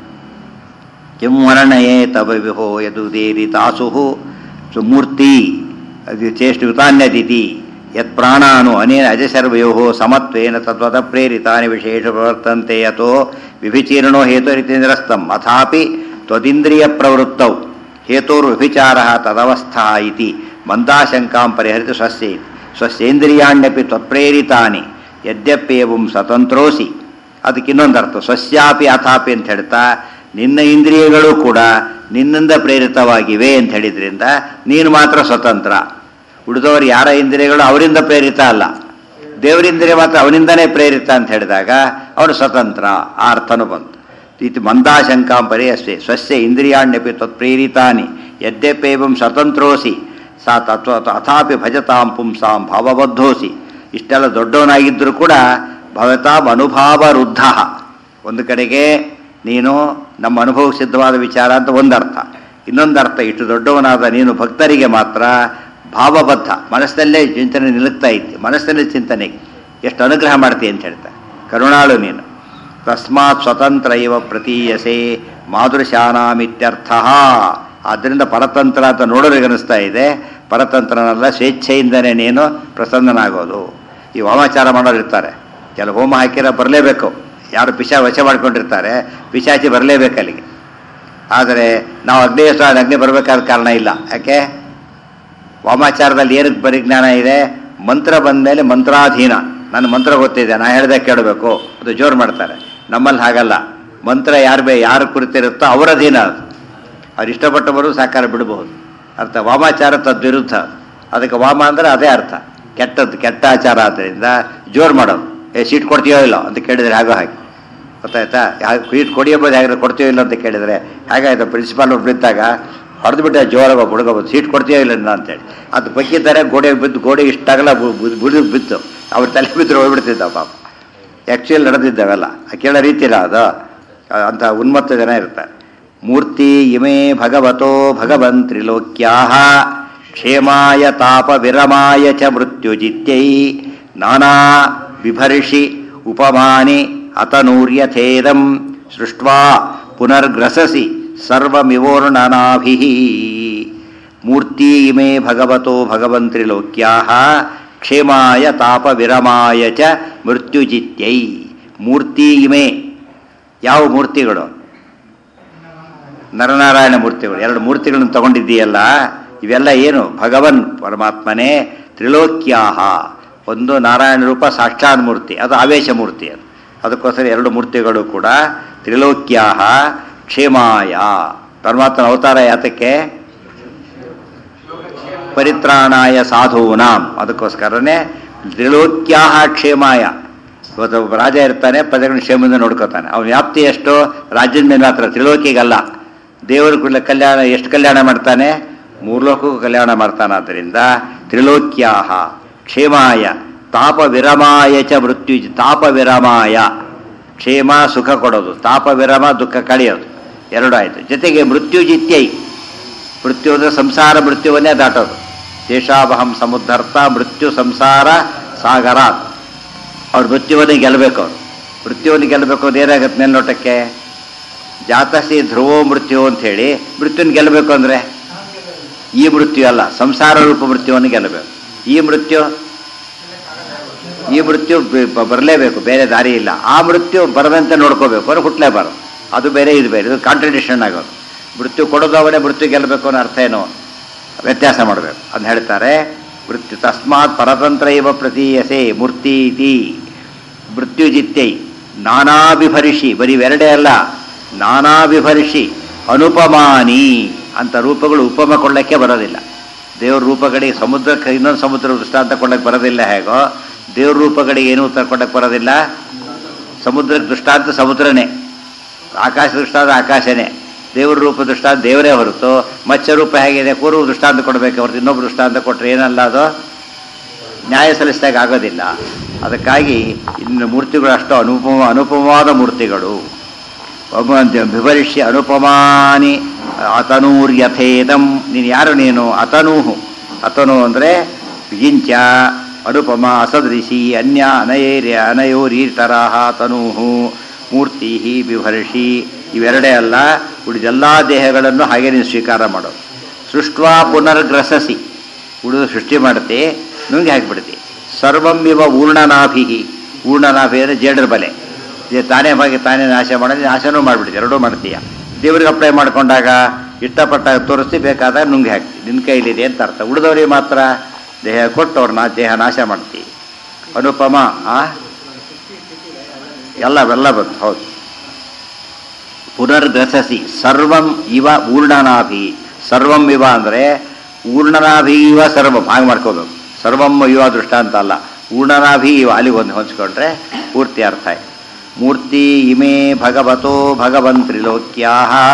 Speaker 1: ಕಿಂ ವರ್ಣಯೇ ತವ ವಿಹೋ ಯದುದೇರಿ ತಾಸು ಮೂರ್ತಿ ಅದು ಚೇಷ್ಟುತಾನ್ಯದಿತಿ ಯತ್ ಪ್ರಾಣಾನು ಅನೇನ ಅಜಸರ್ವಯೋ ಸಮತ್ವೇನ ತದ್ವದ ಪ್ರೇರಿತಾನಿ ವಿಶೇಷ ಪ್ರವರ್ತಂತೆ ಯಥೋ ವಿಭಿಚೀರ್ಣೋ ಹೇತುರಿತಿನಿರಸ್ತಂ ಅಥಾಪಿ ತ್ವದಿಂದ್ರಿಯ ಪ್ರವೃತ್ತೌ ಹೇತೋರ್ವ್ಯಭಿಚಾರ ತದವಸ್ಥಾ ಇತಿ ಮಂದಾಶಂಕಾಂ ಪರಿಹರಿತು ಸ್ವಸ್ಯ ಸ್ವಸ್ಯೇಂದ್ರಿಯಾಣ್ಯಪಿ ತ್ವತ್ಪ್ರೇರಿತಾನಿ ಯದ್ಯಪ್ಯೇವಂ ಸ್ವತಂತ್ರೋಸಿ ಅದಕ್ಕೆ ಇನ್ನೊಂದು ಅರ್ಥ ಸ್ವಸ್ಯಾಪಿ ಅಥಾಪಿ ಅಂತ ಹೇಳ್ತಾ ನಿನ್ನ ಇಂದ್ರಿಯಗಳು ಕೂಡ ನಿನ್ನಿಂದ ಪ್ರೇರಿತವಾಗಿವೆ ಅಂತ ಹೇಳಿದ್ರಿಂದ ನೀನು ಮಾತ್ರ ಸ್ವತಂತ್ರ ಉಳಿದವರು ಯಾರ ಇಂದ್ರಿಯಗಳು ಅವರಿಂದ ಪ್ರೇರಿತ ಅಲ್ಲ ದೇವರಿಂದ್ರಿಯ ಮಾತ್ರ ಅವನಿಂದನೇ ಪ್ರೇರಿತ ಅಂತ ಹೇಳಿದಾಗ ಅವನು ಸ್ವತಂತ್ರ ಆ ಅರ್ಥನೂ ಬಂತು ಇತಿ ಮಂದಾಶಂಕಾಂಪರಿ ಅಷ್ಟೇ ಸ್ವಸ್ಯ ಇಂದ್ರಿಯಾಣ್ಯಪಿ ತತ್ಪ್ರೇರಿತಾನಿ ಯದ್ಯಪೇವಂ ಸ್ವತಂತ್ರೋಸಿ ಸಾ ತತ್ವ ಅಥಾಪಿ ಭಜತಾಂ ಪುಂಸಾಂ ಭಾವಬದ್ಧೋಸಿ ಇಷ್ಟೆಲ್ಲ ದೊಡ್ಡವನಾಗಿದ್ದರೂ ಕೂಡ ಭವತಾಂ ಅನುಭಾವ ವೃದ್ಧ ಒಂದು ಕಡೆಗೆ ನೀನು ನಮ್ಮ ಅನುಭವ ಸಿದ್ಧವಾದ ವಿಚಾರ ಅಂತ ಒಂದರ್ಥ ಇನ್ನೊಂದು ಅರ್ಥ ಇಷ್ಟು ದೊಡ್ಡವನಾದ ನೀನು ಭಕ್ತರಿಗೆ ಮಾತ್ರ ಭಾವಬದ್ಧ ಮನಸ್ಸಲ್ಲೇ ಚಿಂತನೆ ನಿಲ್ಲುತ್ತಾ ಇದ್ದೆ ಮನಸ್ಸಲ್ಲೇ ಚಿಂತನೆಗೆ ಎಷ್ಟು ಅನುಗ್ರಹ ಮಾಡ್ತೀಯ ಅಂತ ಹೇಳ್ತಾರೆ ಕರುಣಾಳು ನೀನು ತಸ್ಮಾತ್ ಸ್ವತಂತ್ರ ಇವ ಪ್ರತೀಯಸೆ ಮಾದೃಶಾನಾಮಿತ್ಯರ್ಥ ಆದ್ದರಿಂದ ಪರತಂತ್ರ ಅಂತ ನೋಡೋರಿಗೆ ಅನಿಸ್ತಾ ಇದೆ ಪರತಂತ್ರನಲ್ಲ ಸ್ವೇಚ್ಛೆಯಿಂದನೇ ನೀನು ಪ್ರಸನ್ನನಾಗೋದು ಈ ವಾಮಾಚಾರ ಮಾಡೋರು ಇರ್ತಾರೆ ಕೆಲವು ಹೋಮ ಹಾಕಿರ ಬರಲೇಬೇಕು ಯಾರು ಪಿಶ ವಶ ಮಾಡ್ಕೊಂಡಿರ್ತಾರೆ ಪಿಶಾಚಿ ಬರಲೇಬೇಕು ಅಲ್ಲಿಗೆ ಆದರೆ ನಾವು ಅಗ್ನೇಶ್ವರ ಅಗ್ನಿ ಬರಬೇಕಾದ ಕಾರಣ ಇಲ್ಲ ಯಾಕೆ ವಾಮಾಚಾರದಲ್ಲಿ ಏನಕ್ಕೆ ಪರಿಜ್ಞಾನ ಇದೆ ಮಂತ್ರ ಬಂದ ಮೇಲೆ ಮಂತ್ರಾಧೀನ ನನ್ನ ಮಂತ್ರ ಗೊತ್ತಿದೆ ನಾ ಹೇಳ್ದೆ ಕೇಳಬೇಕು ಅದು ಜೋರು ಮಾಡ್ತಾರೆ ನಮ್ಮಲ್ಲಿ ಹಾಗಲ್ಲ ಮಂತ್ರ ಯಾರು ಬೇ ಯಾರು ಕುರಿತಿರುತ್ತೋ ಅವರ ಅಧೀನ ಅದು ಅವ್ರು ಇಷ್ಟಪಟ್ಟವರು ಸಾಕಾರ ಬಿಡಬಹುದು ಅರ್ಥ ವಾಮಾಚಾರ ತದ್ವಿರುದ್ಧ ಅದಕ್ಕೆ ವಾಮ ಅಂದರೆ ಅದೇ ಅರ್ಥ ಕೆಟ್ಟದ್ದು ಕೆಟ್ಟ ಆಚಾರ ಆದ್ದರಿಂದ ಜೋರು ಮಾಡೋದು ಏ ಸೀಟ್ ಕೊಡ್ತೀಯೋ ಇಲ್ಲ ಅಂತ ಕೇಳಿದರೆ ಹಾಗೋ ಹಾಗೆ ಗೊತ್ತಾಯ್ತಾ ಸೀಟ್ ಕೊಡಿಯೋಬೋದು ಹೇಗೆ ಕೊಡ್ತೀಯೋ ಇಲ್ಲ ಅಂತ ಕೇಳಿದರೆ ಹಾಗಾಯ್ತು ಪ್ರಿನ್ಸಿಪಾಲ್ ಒಬ್ರು ಇದ್ದಾಗ ಹೊಡೆದು ಬಿಟ್ಟೆ ಜೋರಾಗ ಹುಡುಗಬೋದು ಸೀಟ್ ಕೊಡ್ತೀಯೋ ಇಲ್ಲ ಇನ್ನು ಅಂತೇಳಿ ಅದು ಬಗ್ಗಿದ್ದಾರೆ ಗೋಡೆ ಬಿದ್ದು ಗೋಡೆ ಇಷ್ಟಾಗಲ್ಲ ಬುಡಿ ಬಿತ್ತು ಅವ್ರ ತಲೆ ಬಿದ್ದರೆ ಹೋಗ್ಬಿಡ್ತಿದ್ದ ಪಾಪ ಆ್ಯಕ್ಚುಯಲ್ ನಡೆದಿದ್ದಾವೆಲ್ಲ ಕೇಳೋ ರೀತಿ ಇಲ್ಲ ಅದು ಅಂತ ಉನ್ಮತ್ತ ಜನ ಇರ್ತಾರೆ ಮೂರ್ತಿ ಇಮೇ ಭಗವತೋ ಭಗವನ್ ತ್ರಿಲೋಕ್ಯಾ ಕ್ಷೇಮಾಯ ತಾಪ ವಿರಮಾಯ ಚ ಮೃತ್ಯುಜಿತ್ಯೈ ನಾನಾ ಬಿಭರ್ಷಿ ಉಪಮಾನಿ ಅತನೂರ್ಯಥೇದಂ ಸೃಷ್ಟ್ವಾ ಪುನರ್ಗ್ರಸಸಿ ಸರ್ವಮಿವೋರ್ಣನಾಭಿ ಮೂರ್ತಿ ಇಮೇ ಭಗವತೋ ಭಗವನ್ ತ್ರಿಲೋಕ್ಯಾ ಕ್ಷೇಮಾಯ ತಾಪ ವಿರಮಾಯ ಚ ಮೃತ್ಯುಜಿತ್ಯೈ ಮೂರ್ತಿ ಇಮೇ ಯಾವ ಮೂರ್ತಿಗಳು ನರನಾರಾಯಣ ಮೂರ್ತಿಗಳು ಎರಡು ಮೂರ್ತಿಗಳನ್ನು ತಗೊಂಡಿದ್ದೀಯಲ್ಲ ಇವೆಲ್ಲ ಏನು ಭಗವನ್ ಪರಮಾತ್ಮನೇ ತ್ರಿಲೋಕ್ಯಾಹ ಒಂದು ನಾರಾಯಣ ರೂಪ ಸಾಕ್ಷಾತ್ ಮೂರ್ತಿ ಅದು ಆವೇಶ ಮೂರ್ತಿ ಅದು ಅದಕ್ಕೋಸ್ಕರ ಎರಡು ಮೂರ್ತಿಗಳು ಕೂಡ ತ್ರಿಲೋಕ್ಯಾಹ ಕ್ಷೇಮಾಯ ಪರಮಾತ್ಮನ ಅವತಾರ ಯಾತಕ್ಕೆ ಪರಿತ್ರಾಣಾಯ ಸಾಧೂನಾಂ ಅದಕ್ಕೋಸ್ಕರನೇ ತ್ರಿಲೋಕ್ಯಾಹ ಕ್ಷೇಮಾಯ ಇವತ್ತು ಒಬ್ಬ ರಾಜ ಇರ್ತಾನೆ ಪ್ರಜೆಗಳನ್ನ ಕ್ಷೇಮದಿಂದ ನೋಡ್ಕೋತಾನೆ ಅವನ ವ್ಯಾಪ್ತಿ ಎಷ್ಟು ರಾಜ್ಯದ ಮೇಲೆ ಮಾತ್ರ ತ್ರಿಲೋಕಿಗಲ್ಲ ದೇವರು ಕೂಡ ಕಲ್ಯಾಣ ಎಷ್ಟು ಕಲ್ಯಾಣ ಮಾಡ್ತಾನೆ ಮೂರ್ಲೋಕಕ್ಕೂ ಕಲ್ಯಾಣ ಮಾಡ್ತಾನಾದ್ದರಿಂದ ತ್ರಿಲೋಕ್ಯಾಹ ಕ್ಷೇಮಾಯ ತಾಪ ವಿರಮಾಯ ಚ ಮೃತ್ಯು ತಾಪ ವಿರಮಾಯ ಕ್ಷೇಮ ಸುಖ ಕೊಡೋದು ತಾಪ ವಿರಮ ದುಃಖ ಕಳೆಯೋದು ಎರಡು ಆಯಿತು ಜೊತೆಗೆ ಮೃತ್ಯುಜಿತ್ಯೈ ಮೃತ್ಯು ಅಂದರೆ ಸಂಸಾರ ಮೃತ್ಯುವನ್ನೇ ದಾಟೋದು ದೇಶಾವಹಂ ಸಮುದ್ಧರ್ಥ ಮೃತ್ಯು ಸಂಸಾರ ಸಾಗರಾತ್ ಅವ್ರು ಮೃತ್ಯುವನ್ನೇ ಗೆಲ್ಲಬೇಕು ಅವರು ಮೃತ್ಯುವನ್ನು ಗೆಲ್ಲಬೇಕು ಅದು ಏನಾಗುತ್ತೆ ಮೇಲ್ನೋಟಕ್ಕೆ ಜಾತಸಿ ಧ್ರುವೋ ಮೃತ್ಯು ಅಂತ ಹೇಳಿ ಮೃತ್ಯುನ ಗೆಲ್ಲಬೇಕು ಅಂದರೆ ಈ ಮೃತ್ಯು ಅಲ್ಲ ಸಂಸಾರ ರೂಪ ಮೃತ್ಯುವನ್ನು ಗೆಲ್ಲಬೇಕು ಈ ಮೃತ್ಯು ಈ ಮೃತ್ಯು ಬರಲೇಬೇಕು ಬೇರೆ ದಾರಿ ಇಲ್ಲ ಆ ಮೃತ್ಯು ಬರದಂತೆ ನೋಡ್ಕೋಬೇಕು ಅವ್ರು ಹುಟ್ಟಲೇಬಾರದು ಅದು ಬೇರೆ ಇದು ಬೇರೆ ಇದು ಕಾಂಟ್ರಡಿಕ್ಷನ್ ಆಗೋದು ಮೃತ್ಯು ಕೊಡೋದು ಅವನೇ ಮೃತ್ಯು ಗೆಲ್ಲಬೇಕು ಅನ್ನೋ ಅರ್ಥ ಏನು ವ್ಯತ್ಯಾಸ ಮಾಡಬೇಕು ಅಂತ ಹೇಳ್ತಾರೆ ಮೃತ್ಯು ತಸ್ಮಾತ್ ಪರತಂತ್ರ ಇವ ಪ್ರತೀಯಸೆ ಮೂರ್ತಿ ಇತಿ ಮೃತ್ಯುಜಿತ್ತೈ ನಾನಾಭಿಭರಿಷಿ ಬರೀ ಎರಡೇ ಅಲ್ಲ ನಾನಾಭಿಭರಿಷಿ ಅನುಪಮಾನಿ ಅಂತ ರೂಪಗಳು ಉಪಮ ಕೊಳ್ಳಕ್ಕೆ ಬರೋದಿಲ್ಲ ದೇವ್ರ ರೂಪಗಳಿಗೆ ಸಮುದ್ರಕ್ಕೆ ಇನ್ನೊಂದು ಸಮುದ್ರ ದೃಷ್ಟಾಂತ ಕೊಡಕ್ಕೆ ಬರೋದಿಲ್ಲ ಹೇಗೋ ದೇವ್ರ ರೂಪಗಳಿಗೆ ಏನು ಉತ್ತರ ಕೊಡಕ್ಕೆ ಬರೋದಿಲ್ಲ ಸಮುದ್ರಕ್ಕೆ ದೃಷ್ಟಾಂತ ಸಮುದ್ರನೇ ಆಕಾಶ ದೃಷ್ಟಾಂತ ಆಕಾಶನೇ ದೇವ್ರ ರೂಪ ದೃಷ್ಟಾಂತ ದೇವರೇ ಹೊರತು ಮತ್ಸ್ಯ ರೂಪ ಹೇಗಿದೆ ಕೂರು ದೃಷ್ಟಾಂತ ಕೊಡಬೇಕು ಹೊರತು ಇನ್ನೊಬ್ಬರು ದೃಷ್ಟಾಂತ ಕೊಟ್ಟರೆ ಏನಲ್ಲ ಅದು ನ್ಯಾಯ ಸಲ್ಲಿಸಿದಾಗ ಆಗೋದಿಲ್ಲ ಅದಕ್ಕಾಗಿ ಇನ್ನು ಮೂರ್ತಿಗಳು ಅಷ್ಟು ಅನುಪಮ ಅನುಪಮವಾದ ಮೂರ್ತಿಗಳು ವಿಭರಿಷ್ಯ ಅನುಪಮಾನಿ ಅತನೂರ್ಯಥೇದಂ ನೀನು ಯಾರು ನೀನು ಅತನೂಹು ಅತನು ಅಂದರೆ ಗಿಂಚ ಅನುಪಮ ಅಸದೃಶಿ ಅನ್ಯ ಅನಯೇರ್ಯ ಅನಯೋರೀತರಹ ತನೂಹು ಮೂರ್ತಿ ಬಿಭರ್ಷಿ ಇವೆರಡೇ ಅಲ್ಲ ಉಳಿದೆಲ್ಲ ದೇಹಗಳನ್ನು ಹಾಗೆ ನೀನು ಸ್ವೀಕಾರ ಮಾಡೋದು ಸೃಷ್ಟ್ವಾ ಪುನರ್ಗ್ರಸಸಿ ಉಳಿದು ಸೃಷ್ಟಿ ಮಾಡುತ್ತೆ ನುಂಗಿ ಹಾಕಿಬಿಡ್ತಿ ಸರ್ವಂ ಇವ ಊರ್ಣನಾಭಿ ಊರ್ಣನಾಭಿ ಅಂದರೆ ಜೇಡರ ಬಲೆ ಇದು ತಾನೇ ಭಾಗಿ ತಾನೇ ನಾಶ ಮಾಡೋದು ನಾಶನೂ ಮಾಡಿಬಿಡ್ತಿ ಎರಡೂ ಮಾಡ್ತೀಯ ದೇವ್ರಿಗೆ ಅಪ್ಲೈ ಮಾಡ್ಕೊಂಡಾಗ ಇಷ್ಟಪಟ್ಟಾಗ ತೋರಿಸ್ತಿ ಬೇಕಾದಾಗ ನುಂಗಿ ಹಾಕ್ತಿ ನಿನ್ನ ಕೈಲಿದೆ ಅಂತ ಅರ್ಥ ಉಳಿದವರಿಗೆ ಮಾತ್ರ ದೇಹ ಕೊಟ್ಟು ಅವ್ರನ್ನ ದೇಹ ನಾಶ ಮಾಡ್ತಿ ಅನುಪಮ ಆ ಎಲ್ಲ ಎಲ್ಲ ಬಂತು ಹೌದು ಪುನರ್ಗ್ರಸಸಿ ಸರ್ವಂ ಇವ ಊರ್ಣನಾಭಿ ಸರ್ವಂ ಇವ ಅಂದರೆ ಊರ್ಣನಾಭಿ ಇವ ಸರ್ವಂ ಹಾಗೆ ಮಾಡ್ಕೋಬೇಕು ಸರ್ವಂ ಇವ ದೃಷ್ಟಾಂತ ಅಲ್ಲ ಊರ್ಣನಾಭಿ ಇವ ಅಲ್ಲಿಗೆ ಒಂದು ಹೊಂಚ್ಕೊಂಡ್ರೆ ಪೂರ್ತಿ ಅರ್ಥ ಆಯ್ತು ಮೂರ್ತಿ ಇಮೇ ಭಗವತೋ ಭಗವನ್ ತ್ರಿಲೋಕ್ಯಾ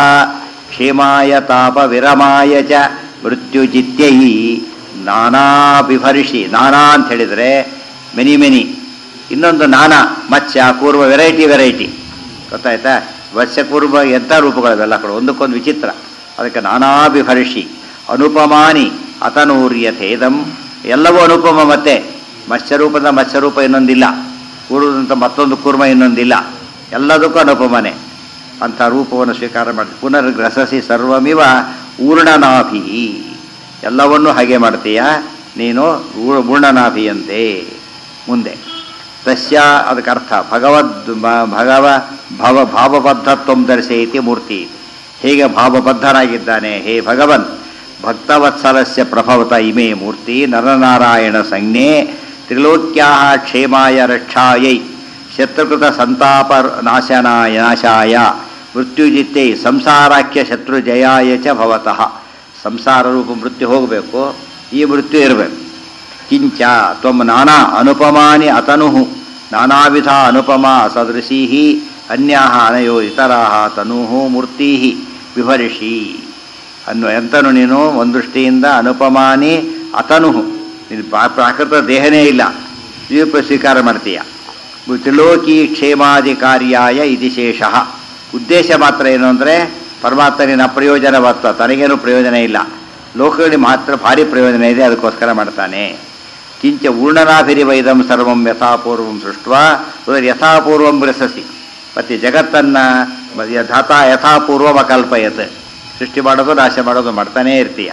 Speaker 1: ಕ್ಷೇಮಾಯ ತಾಪ ವಿರಮಾಯ ಚ ಮೃತ್ಯುಜಿತ್ಯೈ ನಾನಾ ಬಿಭರಿಷಿ ನಾನಾ ಅಂತ ಹೇಳಿದರೆ ಮೆನಿ ಮೆನಿ ಇನ್ನೊಂದು ನಾನಾ ಮತ್ಸ್ಯ ಪೂರ್ವ ವೆರೈಟಿ ವೆರೈಟಿ ಗೊತ್ತಾಯ್ತಾ ಮತ್ಸ್ಯ ಪೂರ್ವ ಎಂಥ ರೂಪಗಳಿವೆಲ್ಲ ಕೂಡ ಒಂದಕ್ಕೊಂದು ವಿಚಿತ್ರ ಅದಕ್ಕೆ ನಾನಾ ಬಿಭರಿಷಿ ಅನುಪಮಾನಿ ಅತನೂರ್ಯಥೇದಂ ಎಲ್ಲವೂ ಅನುಪಮ ಮತ್ತೆ ಮತ್ಸ್ಯರೂಪದ ಮತ್ಸ್ಯರೂಪ ಇನ್ನೊಂದಿಲ್ಲ ಕೂರುದಂಥ ಮತ್ತೊಂದು ಕೂರ್ಮ ಇನ್ನೊಂದಿಲ್ಲ ಎಲ್ಲದಕ್ಕೂ ಅನುಪಮನೆ ಅಂಥ ರೂಪವನ್ನು ಸ್ವೀಕಾರ ಮಾಡಿ ಪುನರ್ಗ್ರಸಸಿ ಸರ್ವಮಿವ ಊರ್ಣನಾಭಿ ಎಲ್ಲವನ್ನೂ ಹಾಗೆ ಮಾಡ್ತೀಯ ನೀನು ಊ- ಊರ್ಣನಾಭಿಯಂತೆ ಮುಂದೆ ತಸ್ಯ ಅದಕ್ಕೆ ಅರ್ಥ ಭಗವದ್ ಬ- ಭಗವ ಭವ ಭಾವಬದ್ಧತ್ವ ಧರಿಸೈತಿ ಮೂರ್ತಿ ಹೇಗೆ ಭಾವಬದ್ಧರಾಗಿದ್ದಾನೆ ಹೇ ಭಗವನ್ ಭಕ್ತವತ್ಸಲಸ್ಯ ಪ್ರಭವತ ಇಮೇ ಮೂರ್ತಿ ನರನಾರಾಯಣ ಸಂಜ್ಞೆ ತ್ರಿಲೋಕ್ಯಾ ಕ್ಷೇಮಾಯ ರಕ್ಷಾಯೈ ಶತ್ರುಕೃತ ಸಂತಾಪ ನಾಶನಾಯ ನಾಶಾಯ ಮೃತ್ಯುಜಿತ್ತೈ ಸಂಸಾರಾಖ್ಯ ಶತ್ರುಜಯಾಯ ಚ ಭವತಃ ಸಂಸಾರ ರೂಪ ಮೃತ್ಯು ಹೋಗಬೇಕು ಈ ಮೃತ್ಯು ಇರಬೇಕು ಕಿಂಚ ತ್ವಂ ನಾನಾ ಅನುಪಮಾನಿ ಅತನುಃ ನಾನಾವಿಧ ಅನುಪಮ ಸದೃಶೀ ಅನ್ಯಾ ಅನಯೋ ಇತರಾ ತನು ಮೂರ್ತಿ ವಿಭರಿಷಿ ಅನ್ನು ಎಂತನು ನೀನು ಒಂದು ದೃಷ್ಟಿಯಿಂದ ಅನುಪಮಾನಿ ಅತನು ನೀನು ಪ್ರಾ- ಪ್ರಾಕೃತ ದೇಹನೇ ಇಲ್ಲ ನೀವು ಸ್ವೀಕಾರ ಮಾಡ್ತೀಯ ತ್ರಿಲೋಕಿ ಕ್ಷೇಮಾಧಿಕಾರ್ಯಾಯ ಇತಿ ಶೇಷಃ ಉದ್ದೇಶ ಮಾತ್ರ ಏನು ಅಂದರೆ ಪರಮಾತ್ಮನಿನ ಅಪ್ರಯೋಜನವತ್ವ ತನಗೇನು ಪ್ರಯೋಜನ ಇಲ್ಲ ಲೋಕಗಳಿಗೆ ಮಾತ್ರ ಭಾರಿ ಪ್ರಯೋಜನ ಇದೆ ಅದಕ್ಕೋಸ್ಕರ ಮಾಡ್ತಾನೆ ಕಿಂಚ ಊರ್ಣನಾಭಿರಿವೈದಂ ಸರ್ವಂ ಯಥಾಪೂರ್ವಂ ಸೃಷ್ಟ ಯಥಾಪೂರ್ವಂ ಗ್ರಸಸಿ ಮತ್ತು ಜಗತ್ತನ್ನು ಯಥಾ ಯಥಾಪೂರ್ವಮ ಕಲ್ಪಯತ್ ಸೃಷ್ಟಿ ಮಾಡೋದು ನಾಶ ಮಾಡೋದು ಮಾಡ್ತಾನೇ ಇರ್ತೀಯ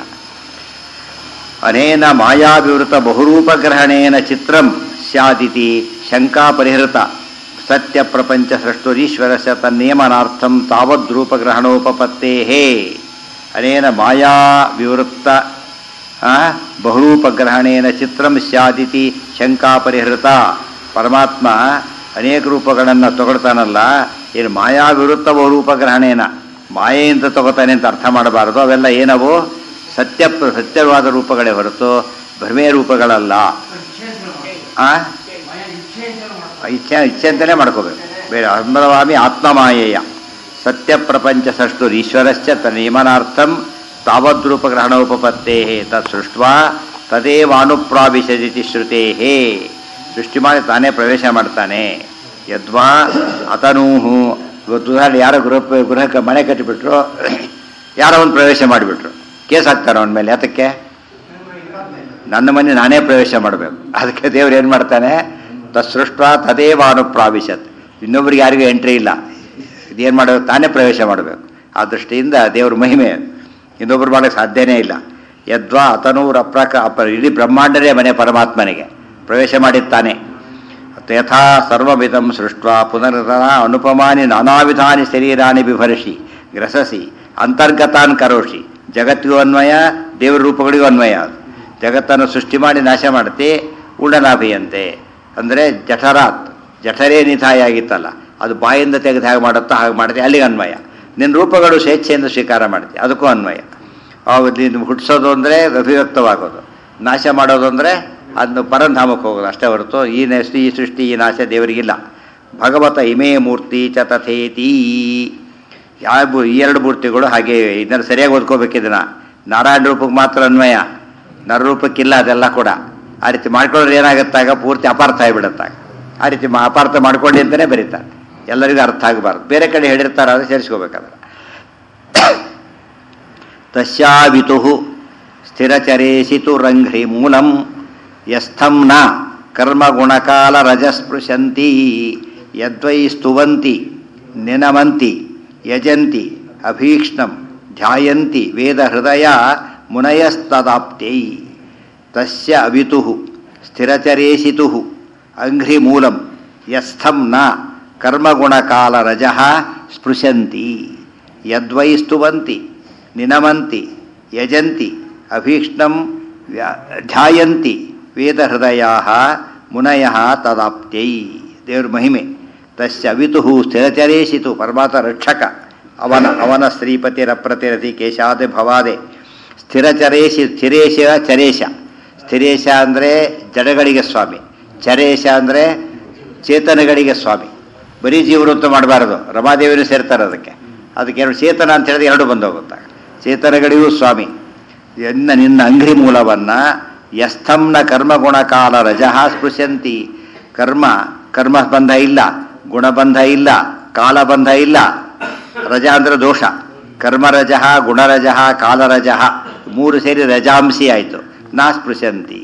Speaker 1: ಅನೇನ ಮಾಯಾವಿವೃತ ಬಹುರೂಪಗ್ರಹಣೇನ ಚಿತ್ರಂ ಸ್ಯಾದಿತಿ ಶಂಕಾ ಪರಿಹೃತ ಸತ್ಯ ಪ್ರಪಂಚ ಸೃಷ್ಟುರೀಶ್ವರಸ್ಯ ತನ್ನಿಯಮನಾರ್ಥಂ ತಾವದ್ರೂಪಗ್ರಹಣೋಪಪತ್ತೇ ಅನೇನ ಮಾಯಾ ವಿವೃತ್ತ ಆ, ಬಹುರೂಪಗ್ರಹಣೇನ ಚಿತ್ರಂ ಸ್ಯಾದಿತಿ ಶಂಕಾ ಪರಿಹೃತ ಪರಮಾತ್ಮ ಅನೇಕ ರೂಪಗಳನ್ನು ತಗೊಳ್ತಾನಲ್ಲ ಏನು ಮಾಯಾ ವಿವೃತ್ತ ಬಹುರೂಪಗ್ರಹಣೇನ ಮಾಯೆಯಿಂದ ತಗೋತಾನೆ ಅಂತ ಅರ್ಥ ಮಾಡಬಾರದು ಅವೆಲ್ಲ ಏನವು ಸತ್ಯ ಸತ್ಯವಾದ ರೂಪಗಳೇ ಹೊರತು ಭ್ರಮೆ ರೂಪಗಳಲ್ಲ ಆ ಇಚ್ಛೆ ಇಚ್ಛೆ ಅಂತಲೇ ಮಾಡ್ಕೋಬೇಕು ಬೇರೆ ಅನುಭವಾಮಿ ಆತ್ಮಮಾಯೇಯ ಸತ್ಯ ಪ್ರಪಂಚ ಸಷ್ಟು ಈಶ್ವರಶ್ಚ ತನ್ನಿಯಮನಾರ್ಥಂ ತಾವದ್ರೂಪಗ್ರಹಣೋಪಪತ್ತೇ ತತ್ ಸೃಷ್ಟ್ವಾ ತದೇವಾನುಪ್ರಾವಿಶದಿತಿ ಶ್ರುತೇ ಸೃಷ್ಟಿ ಮಾಡಿ ತಾನೇ ಪ್ರವೇಶ ಮಾಡ್ತಾನೆ ಯದ್ವಾ ಅತನೂಹು ಇವತ್ತು ಉದಾಹರಣೆ ಯಾರೋ ಗೃಹ ಗೃಹಕ್ಕೆ ಮನೆ ಕಟ್ಟಿಬಿಟ್ರು ಯಾರೋ ಒಂದು ಪ್ರವೇಶ ಮಾಡಿಬಿಟ್ರು ಕೇಸ್ ಹಾಕ್ತಾರೆ ಅವನ ಮೇಲೆ ಯಾತಕ್ಕೆ ನನ್ನ ಮನೆ ನಾನೇ ಪ್ರವೇಶ ಮಾಡಬೇಕು ಅದಕ್ಕೆ ದೇವ್ರು ಏನು ಮಾಡ್ತಾನೆ ತತ್ಸೃಷ್ಟ ತದೇವ ಅನುಪ್ರಾವಿಶತ್ ಇನ್ನೊಬ್ರಿಗೆ ಯಾರಿಗೂ ಎಂಟ್ರಿ ಇಲ್ಲ ಇದೇನು ಮಾಡಬೇಕು ತಾನೇ ಪ್ರವೇಶ ಮಾಡಬೇಕು ಆ ದೃಷ್ಟಿಯಿಂದ ದೇವ್ರ ಮಹಿಮೆ ಇನ್ನೊಬ್ರು ಮಾಡೋಕ್ಕೆ ಸಾಧ್ಯನೇ ಇಲ್ಲ ಯದ್ವಾ ಅತನೂರ ಅಪ್ರಕ ಅಪ ಇಡೀ ಬ್ರಹ್ಮಾಂಡನೇ ಮನೆ ಪರಮಾತ್ಮನಿಗೆ ಪ್ರವೇಶ ಮಾಡಿದ್ದಾನೆ ಯಥಾ ಸರ್ವವಿಧಂ ಸೃಷ್ಟ ಪುನರ್ನ ಅನುಪಮಾನಿ ನಾನಾವಿಧಾನಿ ಶರೀರಾನಿ ಬಿಭರ್ಷಿ ಗ್ರಸಸಿ ಅಂತರ್ಗತಾನ್ ಕರೋಷಿ ಜಗತ್ತಿಗೂ ಅನ್ವಯ ದೇವರ ರೂಪಗಳಿಗೂ ಅನ್ವಯ ಅದು ಜಗತ್ತನ್ನು ಸೃಷ್ಟಿ ಮಾಡಿ ನಾಶ ಮಾಡುತ್ತೆ ಉಂಡನಾಭಿಯಂತೆ ಅಂದರೆ ಜಠರಾತ್ ಜಠರೇ ನಿಧಾಯ ಆಗಿತ್ತಲ್ಲ ಅದು ಬಾಯಿಂದ ತೆಗೆದು ಹಾಗೆ ಮಾಡುತ್ತಾ ಹಾಗೆ ಮಾಡುತ್ತೆ ಅಲ್ಲಿಗೆ ಅನ್ವಯ ನಿನ್ನ ರೂಪಗಳು ಸ್ವೇಚ್ಛೆಯಿಂದ ಸ್ವೀಕಾರ ಮಾಡುತ್ತೆ ಅದಕ್ಕೂ ಅನ್ವಯ ಅವು ನೀನು ಹುಟ್ಟಿಸೋದು ಅಂದರೆ ಅಭಿವ್ಯಕ್ತವಾಗೋದು ನಾಶ ಮಾಡೋದು ಅಂದರೆ ಅದನ್ನು ಪರಂಧಾಮಕ್ಕೆ ಹೋಗೋದು ಅಷ್ಟೇ ಹೊರತು ಈ ನೆಸ್ಟ್ ಈ ಸೃಷ್ಟಿ ಈ ನಾಶ ದೇವರಿಗಿಲ್ಲ ಭಗವತ ಇಮೇ ಮೂರ್ತಿ ಚ ತಥೇತಿ ಯಾವ ಮೂ- ಈ ಎರಡು ಮೂರ್ತಿಗಳು ಹಾಗೆ ಇದನ್ನು ಸರಿಯಾಗಿ ಓದ್ಕೋಬೇಕಿದನ್ನ ನಾರಾಯಣ ರೂಪಕ್ಕೆ ಮಾತ್ರ ಅನ್ವಯ ನರ ರೂಪಕ್ಕಿಲ್ಲ ಅದೆಲ್ಲ ಕೂಡ ಆ ರೀತಿ ಮಾಡ್ಕೊಂಡ್ರೆ ಏನಾಗುತ್ತಾಗ ಪೂರ್ತಿ ಅಪಾರ್ಥ ಆಗಿಬಿಡುತ್ತಾಗ ಆ ರೀತಿ ಮಾ- ಅಪಾರ್ಥ ಮಾಡ್ಕೊಂಡು ಅಂತಲೇ ಬರೀತಾರೆ ಎಲ್ಲರಿಗೂ ಅರ್ಥ ಆಗಬಾರ್ದು ಬೇರೆ ಕಡೆ ಹೇಳಿರ್ತಾರೆ ಅದು ಸೇರಿಸ್ಕೋಬೇಕಾದ್ರೆ ತಸ್ಯಾವಿತು ಸ್ಥಿರಚರೇಸಿತು ರಂಘ್ರಿ ಮೂಲಂ ಯಸ್ಥಂ ನ ಕರ್ಮಗುಣಕಾಲ ರಜಸ್ಪೃಶಂತಿ ಯದ್ವೈ ಸ್ತುವಂತಿ ನಿನಮಂತಿ ಯಜಂತಿ ಅಭೀಕ್ಷ್ಣಂ ಧ್ಯಾಯಂತಿ ವೇದ ಹೃದಯ ಮುನಯಸ್ತದಾಪ್ತೈ ತಸ್ಯ ಅವಿತು ಸ್ಥಿರಚರೇಸಿತು ಅಂಘ್ರಿ ಮೂಲಂ ಯಸ್ಥಂ ನ ಕರ್ಮಗುಣಕಾಲ ರಜಃ ಸ್ಪೃಶಂತಿ ಯದ್ವೈ ಸ್ತುವಂತಿ ನಿನಮಂತಿ ಯಜಂತಿ ಅಭೀಕ್ಷ್ಣಂ ವ್ಯಾ- ಧ್ಯಾಯಂತಿ ವೇದಹೃದಯ ಮುನಯ ತದಾಪ್ತೈ ದೇವ್ರ ಮಹಿಮೆ ತಸ್ಯ ಅವಿತು ಸ್ಥಿರಚರೇಸಿತು ಪರಮಾತ್ಮ ರಕ್ಷಕ ಅವನ ಅವನ ಶ್ರೀಪತಿರಪ್ರತಿರತಿ ಕೇಶಾದೆ ಭವಾದೆ ಸ್ಥಿರಚರೇಶಿ ಸ್ಥಿರೇಶ ಚರೇಶ ಸ್ಥಿರೇಶ ಅಂದರೆ ಜಡಗಳಿಗೆ ಸ್ವಾಮಿ ಚರೇಶ ಅಂದರೆ ಚೇತನಗಳಿಗೆ ಸ್ವಾಮಿ ಬರೀ ಜೀವವೃತ್ತ ಮಾಡಬಾರದು ರಮಾದೇವಿನೂ ಸೇರ್ತಾರೆ ಅದಕ್ಕೆ ಅದಕ್ಕೆ ಎರಡು ಚೇತನ ಅಂತ ಹೇಳಿದ್ರೆ ಎರಡು ಬಂದು ಹೋಗುತ್ತಾಗ ಚೇತನಗಳಿಗೂ ಸ್ವಾಮಿ ಎನ್ನ ನಿನ್ನ ಅಂಗ್ರಿ ಮೂಲವನ್ನ ಯಸ್ಥಂನ ಕರ್ಮಗುಣ ಕಾಲ ರಜಃ ಸ್ಪೃಶಂತಿ ಕರ್ಮ ಕರ್ಮ ಬಂಧ ಇಲ್ಲ ಗುಣಬಂಧ ಇಲ್ಲ ಕಾಲಬಂಧ ಇಲ್ಲ ರಜ ಅಂದ್ರೆ ದೋಷ ಕರ್ಮರಜಃ ಗುಣರಜಃ ಕಾಲರಜಃ ಮೂರು ಸೇರಿ ರಜಾಂಸಿ ಆಯಿತು ನಾ ಸ್ಪೃಶಂತಿ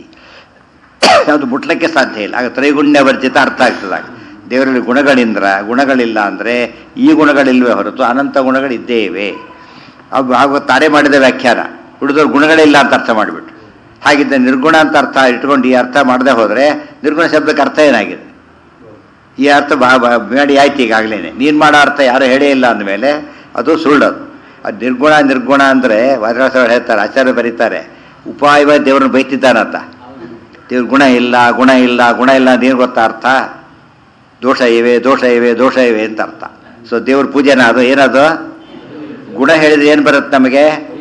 Speaker 1: ಅದು ಮುಟ್ಲಿಕ್ಕೆ ಸಾಧ್ಯ ಇಲ್ಲ ಆಗ ತ್ರೈಗುಣ್ಯ ವರ್ಜಿತ ಅರ್ಥ ಆಗ್ತದಾಗ ದೇವರಲ್ಲಿ ಗುಣಗಳಿಂದ್ರ ಗುಣಗಳಿಲ್ಲ ಅಂದರೆ ಈ ಗುಣಗಳಿಲ್ವೇ ಹೊರತು ಅನಂತ ಗುಣಗಳಿದ್ದೇ ಇವೆ ಅವು ಹಾಗೂ ತಾರೆ ಮಾಡಿದ ವ್ಯಾಖ್ಯಾನ ಉಳಿದವ್ರು ಗುಣಗಳಿಲ್ಲ ಅಂತ ಅರ್ಥ ಮಾಡಿಬಿಟ್ರು ಹಾಗಿದ್ದ ನಿರ್ಗುಣ ಅಂತ ಅರ್ಥ ಇಟ್ಕೊಂಡು ಈ ಅರ್ಥ ಮಾಡದೆ ಹೋದರೆ ನಿರ್ಗುಣ ಶಬ್ದಕ್ಕೆ ಅರ್ಥ ಏನಾಗಿದೆ ಈ ಅರ್ಥ ಬಾ ಬಾ- ಮಾಡಿ ಆಯ್ತು ಈಗಾಗಲೇ ನೀನು ಮಾಡೋ ಅರ್ಥ ಯಾರು ಹೇಳೇ ಇಲ್ಲ ಅಂದಮೇಲೆ ಅದು ಸುಳ್ಳದು ಅದು ನಿರ್ಗುಣ ನಿರ್ಗುಣ ಅಂದರೆ ವಜ್ರಾಸ ಹೇಳ್ತಾರೆ ಆಚಾರ್ಯ ಬರೀತಾರೆ ಉಪಾಯವ ದೇವ್ರನ್ನ ಬೈತಿದ್ದಾನಂತ ದೇವ್ರ ಗುಣ ಇಲ್ಲ ಗುಣ ಇಲ್ಲ ಗುಣ ಇಲ್ಲ ನೀನು ಗೊತ್ತಾ ಅರ್ಥ ದೋಷ ಇವೆ ದೋಷ ಇವೆ ದೋಷ ಇವೆ ಅಂತ ಅರ್ಥ ಸೊ ದೇವ್ರ ಪೂಜೆನ ಅದು ಏನದು ಗುಣ ಹೇಳಿದ್ರೆ ಏನು ಬರುತ್ತೆ ನಮಗೆ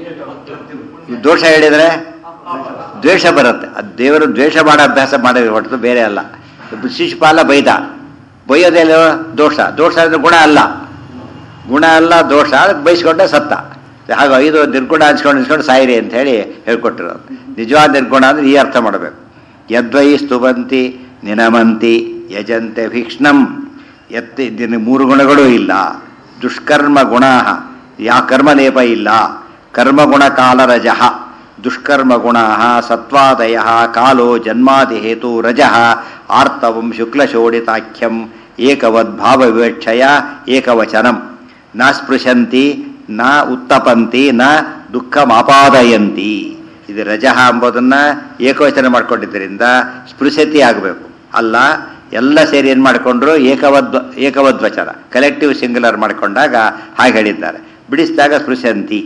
Speaker 1: ದೋಷ ಹೇಳಿದರೆ ದ್ವೇಷ ಬರುತ್ತೆ ಅದು ದೇವರು ದ್ವೇಷ ಮಾಡೋ ಅಭ್ಯಾಸ ಮಾಡಿದ್ರೆ ಹೊರತು ಬೇರೆ ಅಲ್ಲ ಶಿಶುಪಾಲ ಬೈದ ಬೈಯೋದೇನು ದೋಷ ದೋಷ ಅಂದರೆ ಗುಣ ಅಲ್ಲ ಗುಣ ಅಲ್ಲ ದೋಷ ಅದಕ್ಕೆ ಬೈಸ್ಕೊಂಡೆ ಸತ್ತ ಹಾಗೆ ಐದು ನಿರ್ಗುಣ ಹಂಚ್ಕೊಂಡು ಹಂಚ್ಕೊಂಡು ಸಾಯಿರಿ ಅಂತ ಹೇಳಿ ಹೇಳ್ಕೊಟ್ಟಿರೋದು ನಿಜವಾದ ನಿರ್ಗುಣ ಅಂದರೆ ಈ ಅರ್ಥ ಮಾಡಬೇಕು ಯದ್ವೈ ಸ್ತುವಂತಿ ನಿನಮಂತಿ ಯಜಂತೆ ಭೀಕ್ಷ್ಣಂ ಎತ್ತಿ ಇದನ್ನು ಮೂರು ಗುಣಗಳೂ ಇಲ್ಲ ದುಷ್ಕರ್ಮ ಗುಣ ಯಾ ಕರ್ಮಲೇಪ ಇಲ್ಲ ಕರ್ಮಗುಣ ಕಾಲರಜಃ ದುಷ್ಕರ್ಮ ಗುಣ ಸತ್ವಾದಯ ಕಾಲೋ ಜನ್ಮಾದಿ ಹೇತು ರಜಃ ಆರ್ತವಂ ಶುಕ್ಲಶೋಡಿತಾಖ್ಯಂ ಏಕವದ್ಭಾವ ವಿವಕ್ಷಯ ಏಕವಚನಂ ನ ಸ್ಪೃಶಂತಿ ನ ಉತ್ತಪಂತಿ ನ ದುಃಖಮಾಪಾದಯಂತಿ ಇದು ರಜಃ ಎಂಬುದನ್ನು ಏಕವಚನ ಮಾಡ್ಕೊಂಡಿದ್ದರಿಂದ ಸ್ಪೃಶತಿ ಆಗಬೇಕು ಅಲ್ಲ ಎಲ್ಲ ಸೇರಿ ಏನು ಮಾಡಿಕೊಂಡ್ರು ಏಕವದ್ ಏಕವದ್ವಚನ ಕಲೆಕ್ಟಿವ್ ಸಿಂಗುಲರ್ ಮಾಡಿಕೊಂಡಾಗ ಹಾಗೆ ಹೇಳಿದ್ದಾರೆ ಬಿಡಿಸಿದಾಗ ಸ್ಪೃಶಂತಿ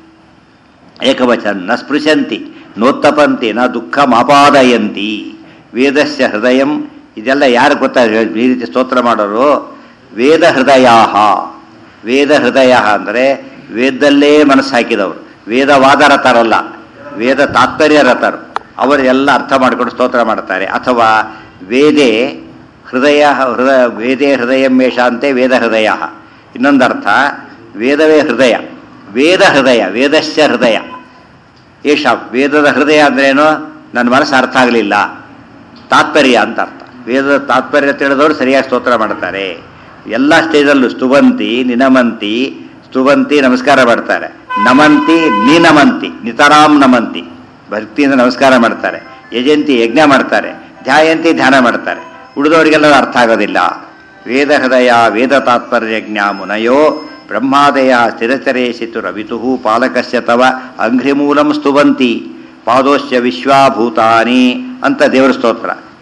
Speaker 1: ಏಕವಚನ ನ ಸ್ಪೃಶಂತಿ ನೋತ್ತಪಂತಿ ನ ದುಃಖಮಾಪಾದಯಂತಿ ವೇದಸ್ಯ ಹೃದಯಂ ಇದೆಲ್ಲ ಯಾರು ಗೊತ್ತಾ ಈ ರೀತಿ ಸ್ತೋತ್ರ ಮಾಡೋರು ವೇದ ಹೃದಯಾಹ ವೇದ ಹೃದಯ ಅಂದರೆ ವೇದದಲ್ಲೇ ಮನಸ್ಸು ಹಾಕಿದವರು ವೇದವಾದರತರಲ್ಲ ವೇದ ತಾತ್ಪರ್ಯರತರು ಅವರೆಲ್ಲ ಅರ್ಥ ಮಾಡಿಕೊಂಡು ಸ್ತೋತ್ರ ಮಾಡ್ತಾರೆ ಅಥವಾ ವೇದೇ ಹೃದಯ ಹೃದಯ ವೇದೇ ಹೃದಯ ಮೇಷಾಂತೆ ವೇದ ಹೃದಯ ಇನ್ನೊಂದು ಅರ್ಥ ವೇದವೇ ಹೃದಯ ವೇದ ಹೃದಯ ವೇದಸ್ಯ ಹೃದಯ ಏಷ ವೇದದ ಹೃದಯ ಅಂದ್ರೇನು ನನ್ನ ಮನಸ್ಸು ಅರ್ಥ ಆಗಲಿಲ್ಲ ತಾತ್ಪರ್ಯ ಅಂತ ಅರ್ಥ ವೇದದ ತಾತ್ಪರ್ಯ ತಿಳಿದವರು ಸರಿಯಾಗಿ ಸ್ತೋತ್ರ ಮಾಡ್ತಾರೆ ಎಲ್ಲ ಸ್ಟೇಜಲ್ಲೂ ಸ್ತುವಂತಿ ನಿನಮಂತಿ ಸ್ತುವಂತಿ ನಮಸ್ಕಾರ ಮಾಡ್ತಾರೆ ನಮಂತಿ ನಿನಮಂತಿ ನಿತರಾಮ್ ನಮಂತಿ ಭಕ್ತಿಯಿಂದ ನಮಸ್ಕಾರ ಮಾಡ್ತಾರೆ ಯಜಂತಿ ಯಜ್ಞ ಮಾಡ್ತಾರೆ ಧ್ಯಾಯಂತಿ ಧ್ಯಾನ ಮಾಡ್ತಾರೆ ಉಳಿದವರಿಗೆಲ್ಲ ಅರ್ಥ ಆಗೋದಿಲ್ಲ ವೇದ ಹೃದಯ ವೇದ ತಾತ್ಪರ್ಯ ಜ್ಞ ಮುನಯೋ ಬ್ರಹ್ಮಾದಯ ಸ್ಥಿರಚರೇಶಿತು ರವಿತು ಪಾಲಕಸ್ಯ ತವ ಅಂಘ್ರಿಮೂಲಂ ಸ್ತುವಂತಿ ಪಾದೋಶ್ಚ ವಿಶ್ವಾಭೂತಾನಿ ಅಂತ ದೇವರ ಸ್ತೋತ್ರ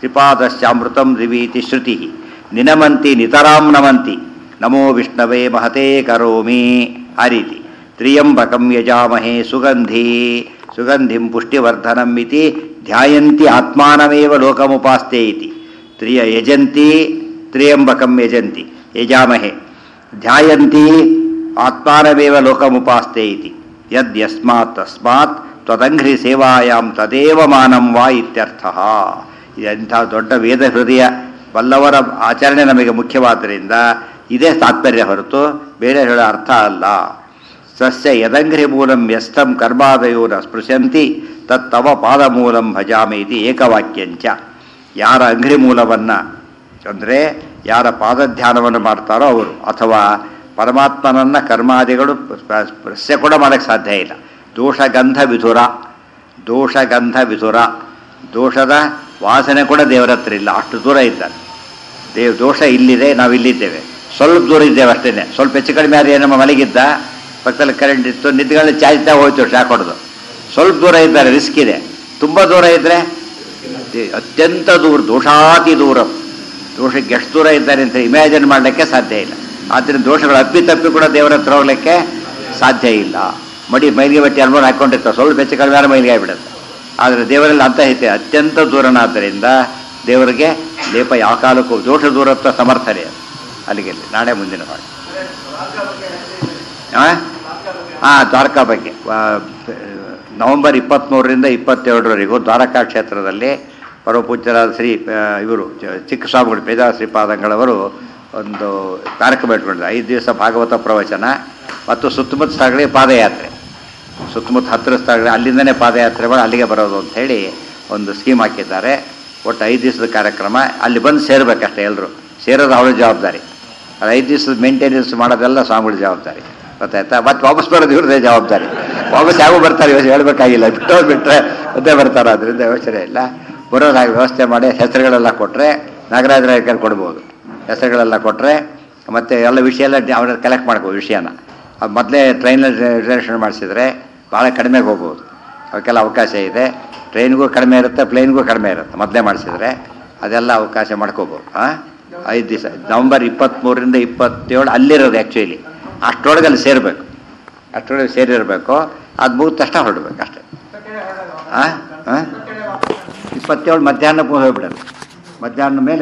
Speaker 1: ತ್ರಿಪಾದಶ್ಚಾಮೃತಂ ದಿವೀತಿ ಶ್ರುತಿ ನಿನಮಂತಿ ನಿತರಾಂ ನಮಂತಿ ನಮೋ ವಿಷ್ಣವೇ ಮಹತೇ ಕರೋಮಿ ಆ ರೀತಿ ತ್ರಿಯಂಬಕಂ ಯಜಾಮಹೇ ಸುಗಂಧಿ ಸುಗಂಧಿಂ ಪುಷ್ಟಿವರ್ಧನಂ ಇತಿ ಧ್ಯಾಯಂತಿ ಆತ್ಮಾನಮೇವ ಲೋಕಮುಪಾಸ್ತೆ ಇತಿ ತ್ರಿಯ ಯಜಂತಿ ತ್ರಿಯಂಬಕಂ ಯಜಂತಿ ಯಜಾಮಹೆ ಧ್ಯಾಯಂತಿ ಆತ್ಮಾನಮೇವ ಲೋಕಮುಪಾಸ್ತೆ ಇತಿ ಯದ್ ಯಸ್ಮಾತ್ ತಸ್ಮಾತ್ ತ್ವದಂಘ್ರಿ ಸೇವಾಯಾಂ ತದೇವ ಮಾನಂ ವಾ ಇತ್ಯರ್ಥ ಇಂಥ ದೊಡ್ಡ ವೇದ ಹೃದಯ ಬಲ್ಲವರ ಆಚರಣೆ ನಮಗೆ ಮುಖ್ಯವಾದ್ದರಿಂದ ಇದೇ ತಾತ್ಪರ್ಯ ಹೊರತು ಬೇರೆ ಹೇಳೋ ಅರ್ಥ ಅಲ್ಲ ಸಸ್ಯ ಯದಂಘ್ರಿ ಮೂಲಂ ಯಸ್ತಂ ಕರ್ಮಾದಯೋ ನ ಸ್ಪೃಶಂತಿ ತತ್ತವ ಪಾದಮೂಲಂ ಭಜಾಮಿ ಇತಿ ಏಕವಾಕ್ಯಂಚ ಯಾರ ಅಂಘ್ರಿ ಮೂಲವನ್ನು ಅಂದರೆ ಯಾರ ಪಾದಧ್ಯಾನವನ್ನು ಮಾಡ್ತಾರೋ ಅವರು ಅಥವಾ ಪರಮಾತ್ಮನನ್ನ ಕರ್ಮಾದಿಗಳು ಸ್ಪ- ಸ್ಪರ್ಶ ಕೂಡ ಮಾಡೋಕ್ಕೆ ಸಾಧ್ಯ ಇಲ್ಲ ದೋಷಗಂಧ ವಿಧುರ ದೋಷಗಂಧ ವಿಧುರ ದೋಷದ ವಾಸನೆ ಕೂಡ ದೇವರ ಹತ್ರ ಇಲ್ಲ ಅಷ್ಟು ದೂರ ಇದ್ದಾರೆ ದೇವ್ ದೋಷ ಇಲ್ಲಿದೆ ನಾವು ಇಲ್ಲಿದ್ದೇವೆ ಸ್ವಲ್ಪ ದೂರ ಇದ್ದೇವೆ ಅಷ್ಟೇ ಸ್ವಲ್ಪ ಹೆಚ್ಚು ಕಡಿಮೆ ಆದರೆ ನಮ್ಮ ಮಲಗಿದ್ದ ಪಕ್ಕದಲ್ಲಿ ಕರೆಂಟ್ ಇತ್ತು ನಿದ್ದುಗಳಲ್ಲಿ ಚಾಯ್ತಾ ಹೋಯ್ತು ಶಾಕ್ ಹೊಡೆದು ಸ್ವಲ್ಪ ದೂರ ಇದ್ದಾರೆ ರಿಸ್ಕ್ ಇದೆ ತುಂಬ ದೂರ ಇದ್ದರೆ ಅತ್ಯಂತ ದೂರ ದೋಷಾತಿ ದೂರ ದೋಷಕ್ಕೆ ಎಷ್ಟು ದೂರ ಇದ್ದಾರೆ ಅಂತ ಇಮ್ಯಾಜಿನ್ ಮಾಡಲಿಕ್ಕೆ ಸಾಧ್ಯ ಇಲ್ಲ ಆದ್ದರಿಂದ ದೋಷಗಳು ಅಪ್ಪಿ ತಪ್ಪಿ ಕೂಡ ದೇವರ ಹತ್ರ ಹೋಗ್ಲಿಕ್ಕೆ ಸಾಧ್ಯ ಇಲ್ಲ ಮಡಿ ಮೈಲಿಗೆ ಬಟ್ಟೆ ಅನುಭವ ಹಾಕೊಂಡಿರ್ತಾರೆ ಸ್ವಲ್ಪ ಹೆಚ್ಚು ಕಡಿಮೆ ಆದ್ರೆ ಮೈಲಿಗೆ ಆಗಿಬಿಡುತ್ತೆ ಆದರೆ ದೇವರಲ್ಲಿ ಅಂತ ಐತೆ ಅತ್ಯಂತ ದೂರನಾದ್ದರಿಂದ ದೇವರಿಗೆ ಲೇಪ ಯಾವ ಕಾಲಕ್ಕೂ ದೋಷ ದೂರತ್ವ ಸಮರ್ಥನೆ ಅದು. ಅಲ್ಲಿಗೆ ಅಲ್ಲಿ. ನಾಳೆ ಮುಂದಿನ ಮಾಡಿ ಹಾಂ ದ್ವಾರಕಾ ಬಗ್ಗೆ ವಾ- ನವೆಂಬರ್ ಇಪ್ಪತ್ತ್ಮೂರರಿಂದ ಇಪ್ಪತ್ತೇಳರವರೆಗೂ ದ್ವಾರಕಾ ಕ್ಷೇತ್ರದಲ್ಲಿ ಪರಮಪೂಜ್ಯರಾದ ಶ್ರೀ ಆ, ಇವರು ಚ- ಚಿಕ್ಕ ಸ್ವಾಮಿಗಳು ಪೇಜಾ ಶ್ರೀಪಾದಂಗಳವರು ಒಂದು ಕಾರ್ಯಕ್ರಮ ಇಟ್ಕೊಂಡಿದ್ದಾರೆ ಐದು ದಿವಸ ಭಾಗವತ ಪ್ರವಚನ ಮತ್ತು ಸುತ್ತಮುತ್ತ ಸ್ಥಳಗಳಿಗೆ ಪಾದಯಾತ್ರೆ ಸುತ್ತಮುತ್ತ ಹತ್ತಿರ ಸ್ಥಳಗಳು ಅಲ್ಲಿಂದನೇ ಪಾದಯಾತ್ರೆ ಮಾಡಿ ಅಲ್ಲಿಗೆ ಬರೋದು ಅಂತ ಹೇಳಿ ಒಂದು ಸ್ಕೀಮ್ ಹಾಕಿದ್ದಾರೆ ಒಟ್ಟು ಐದು ದಿವಸದ ಕಾರ್ಯಕ್ರಮ ಅಲ್ಲಿ ಬಂದು ಸೇರ್ಬೇಕಷ್ಟೇ ಎಲ್ಲರೂ ಸೇರೋದು ಅವಳ ಜವಾಬ್ದಾರಿ ಅದು ಐದು ದಿವಸದ ಮೇಂಟೆನೆನ್ಸ್ ಮಾಡೋದೆಲ್ಲ ಸ್ವಾಮಿಗಳ ಜವಾಬ್ದಾರಿ ಗೊತ್ತಾಯ್ತಾ ಮತ್ತೆ ವಾಪಸ್ ಬರೋದು ಇವ್ರದೇ ಜವಾಬ್ದಾರಿ ವಾಪಸ್ ಯಾವ ಬರ್ತಾರೆ ಇವತ್ತು ಹೇಳ್ಬೇಕಾಗಿಲ್ಲ ಬಿಟ್ಟೋಗಿ ಬಿಟ್ಟರೆ ಮತ್ತೆ ಬರ್ತಾರೆ ಅದರಿಂದ ಯೋಚನೆ ಇಲ್ಲ ಬರೋದಾಗಿ ವ್ಯವಸ್ಥೆ ಮಾಡಿ ಹೆಸರುಗಳೆಲ್ಲ ಕೊಟ್ಟರೆ ನಾಗರಾಜರ ಕೈಲಿ ಕೊಡ್ಬೋದು ಹೆಸರುಗಳೆಲ್ಲ ಕೊಟ್ಟರೆ ಮತ್ತು ಎಲ್ಲ ವಿಷಯ ಎಲ್ಲ ಅವ್ರ ಕಲೆಕ್ಟ್ ಮಾಡ್ಬೋದು ವಿಷಯನ ಅದು ಮೊದಲೇ ಟ್ರೈನಲ್ಲಿ ರಿಸರ್ವೇಷನ್ ಮಾಡಿಸಿದ್ರೆ ಭಾಳ ಕಡಿಮೆಗೆ ಹೋಗ್ಬೋದು ಅವಕ್ಕೆಲ್ಲ ಅವಕಾಶ ಇದೆ ಟ್ರೈನ್ಗೂ ಕಡಿಮೆ ಇರುತ್ತೆ ಪ್ಲೇನ್ಗೂ ಕಡಿಮೆ ಇರುತ್ತೆ ಮೊದಲೇ ಮಾಡಿಸಿದ್ರೆ ಅದೆಲ್ಲ ಅವಕಾಶ ಮಾಡ್ಕೋಬೋದು ಹಾಂ ಐದು ದಿವಸ ನವಂಬರ್ ಇಪ್ಪತ್ತ್ಮೂರರಿಂದ ಇಪ್ಪತ್ತೇಳು ಅಲ್ಲಿರೋದು ಆ್ಯಕ್ಚುಲಿ ಅಷ್ಟರೊಳಗೆ ಅಲ್ಲಿ ಸೇರಬೇಕು ಅಷ್ಟರೊಳಗೆ ಸೇರಿರಬೇಕು ಅದು ಮುಗಿದ ತಕ್ಷಣ ಹೊರಡ್ಬೇಕು ಅಷ್ಟೇ ಹಾಂ ಹಾಂ ಇಪ್ಪತ್ತೇಳು ಮಧ್ಯಾಹ್ನ ಹೋಗ್ಬಿಡೋದು ಮಧ್ಯಾಹ್ನ ಮೇಲೆ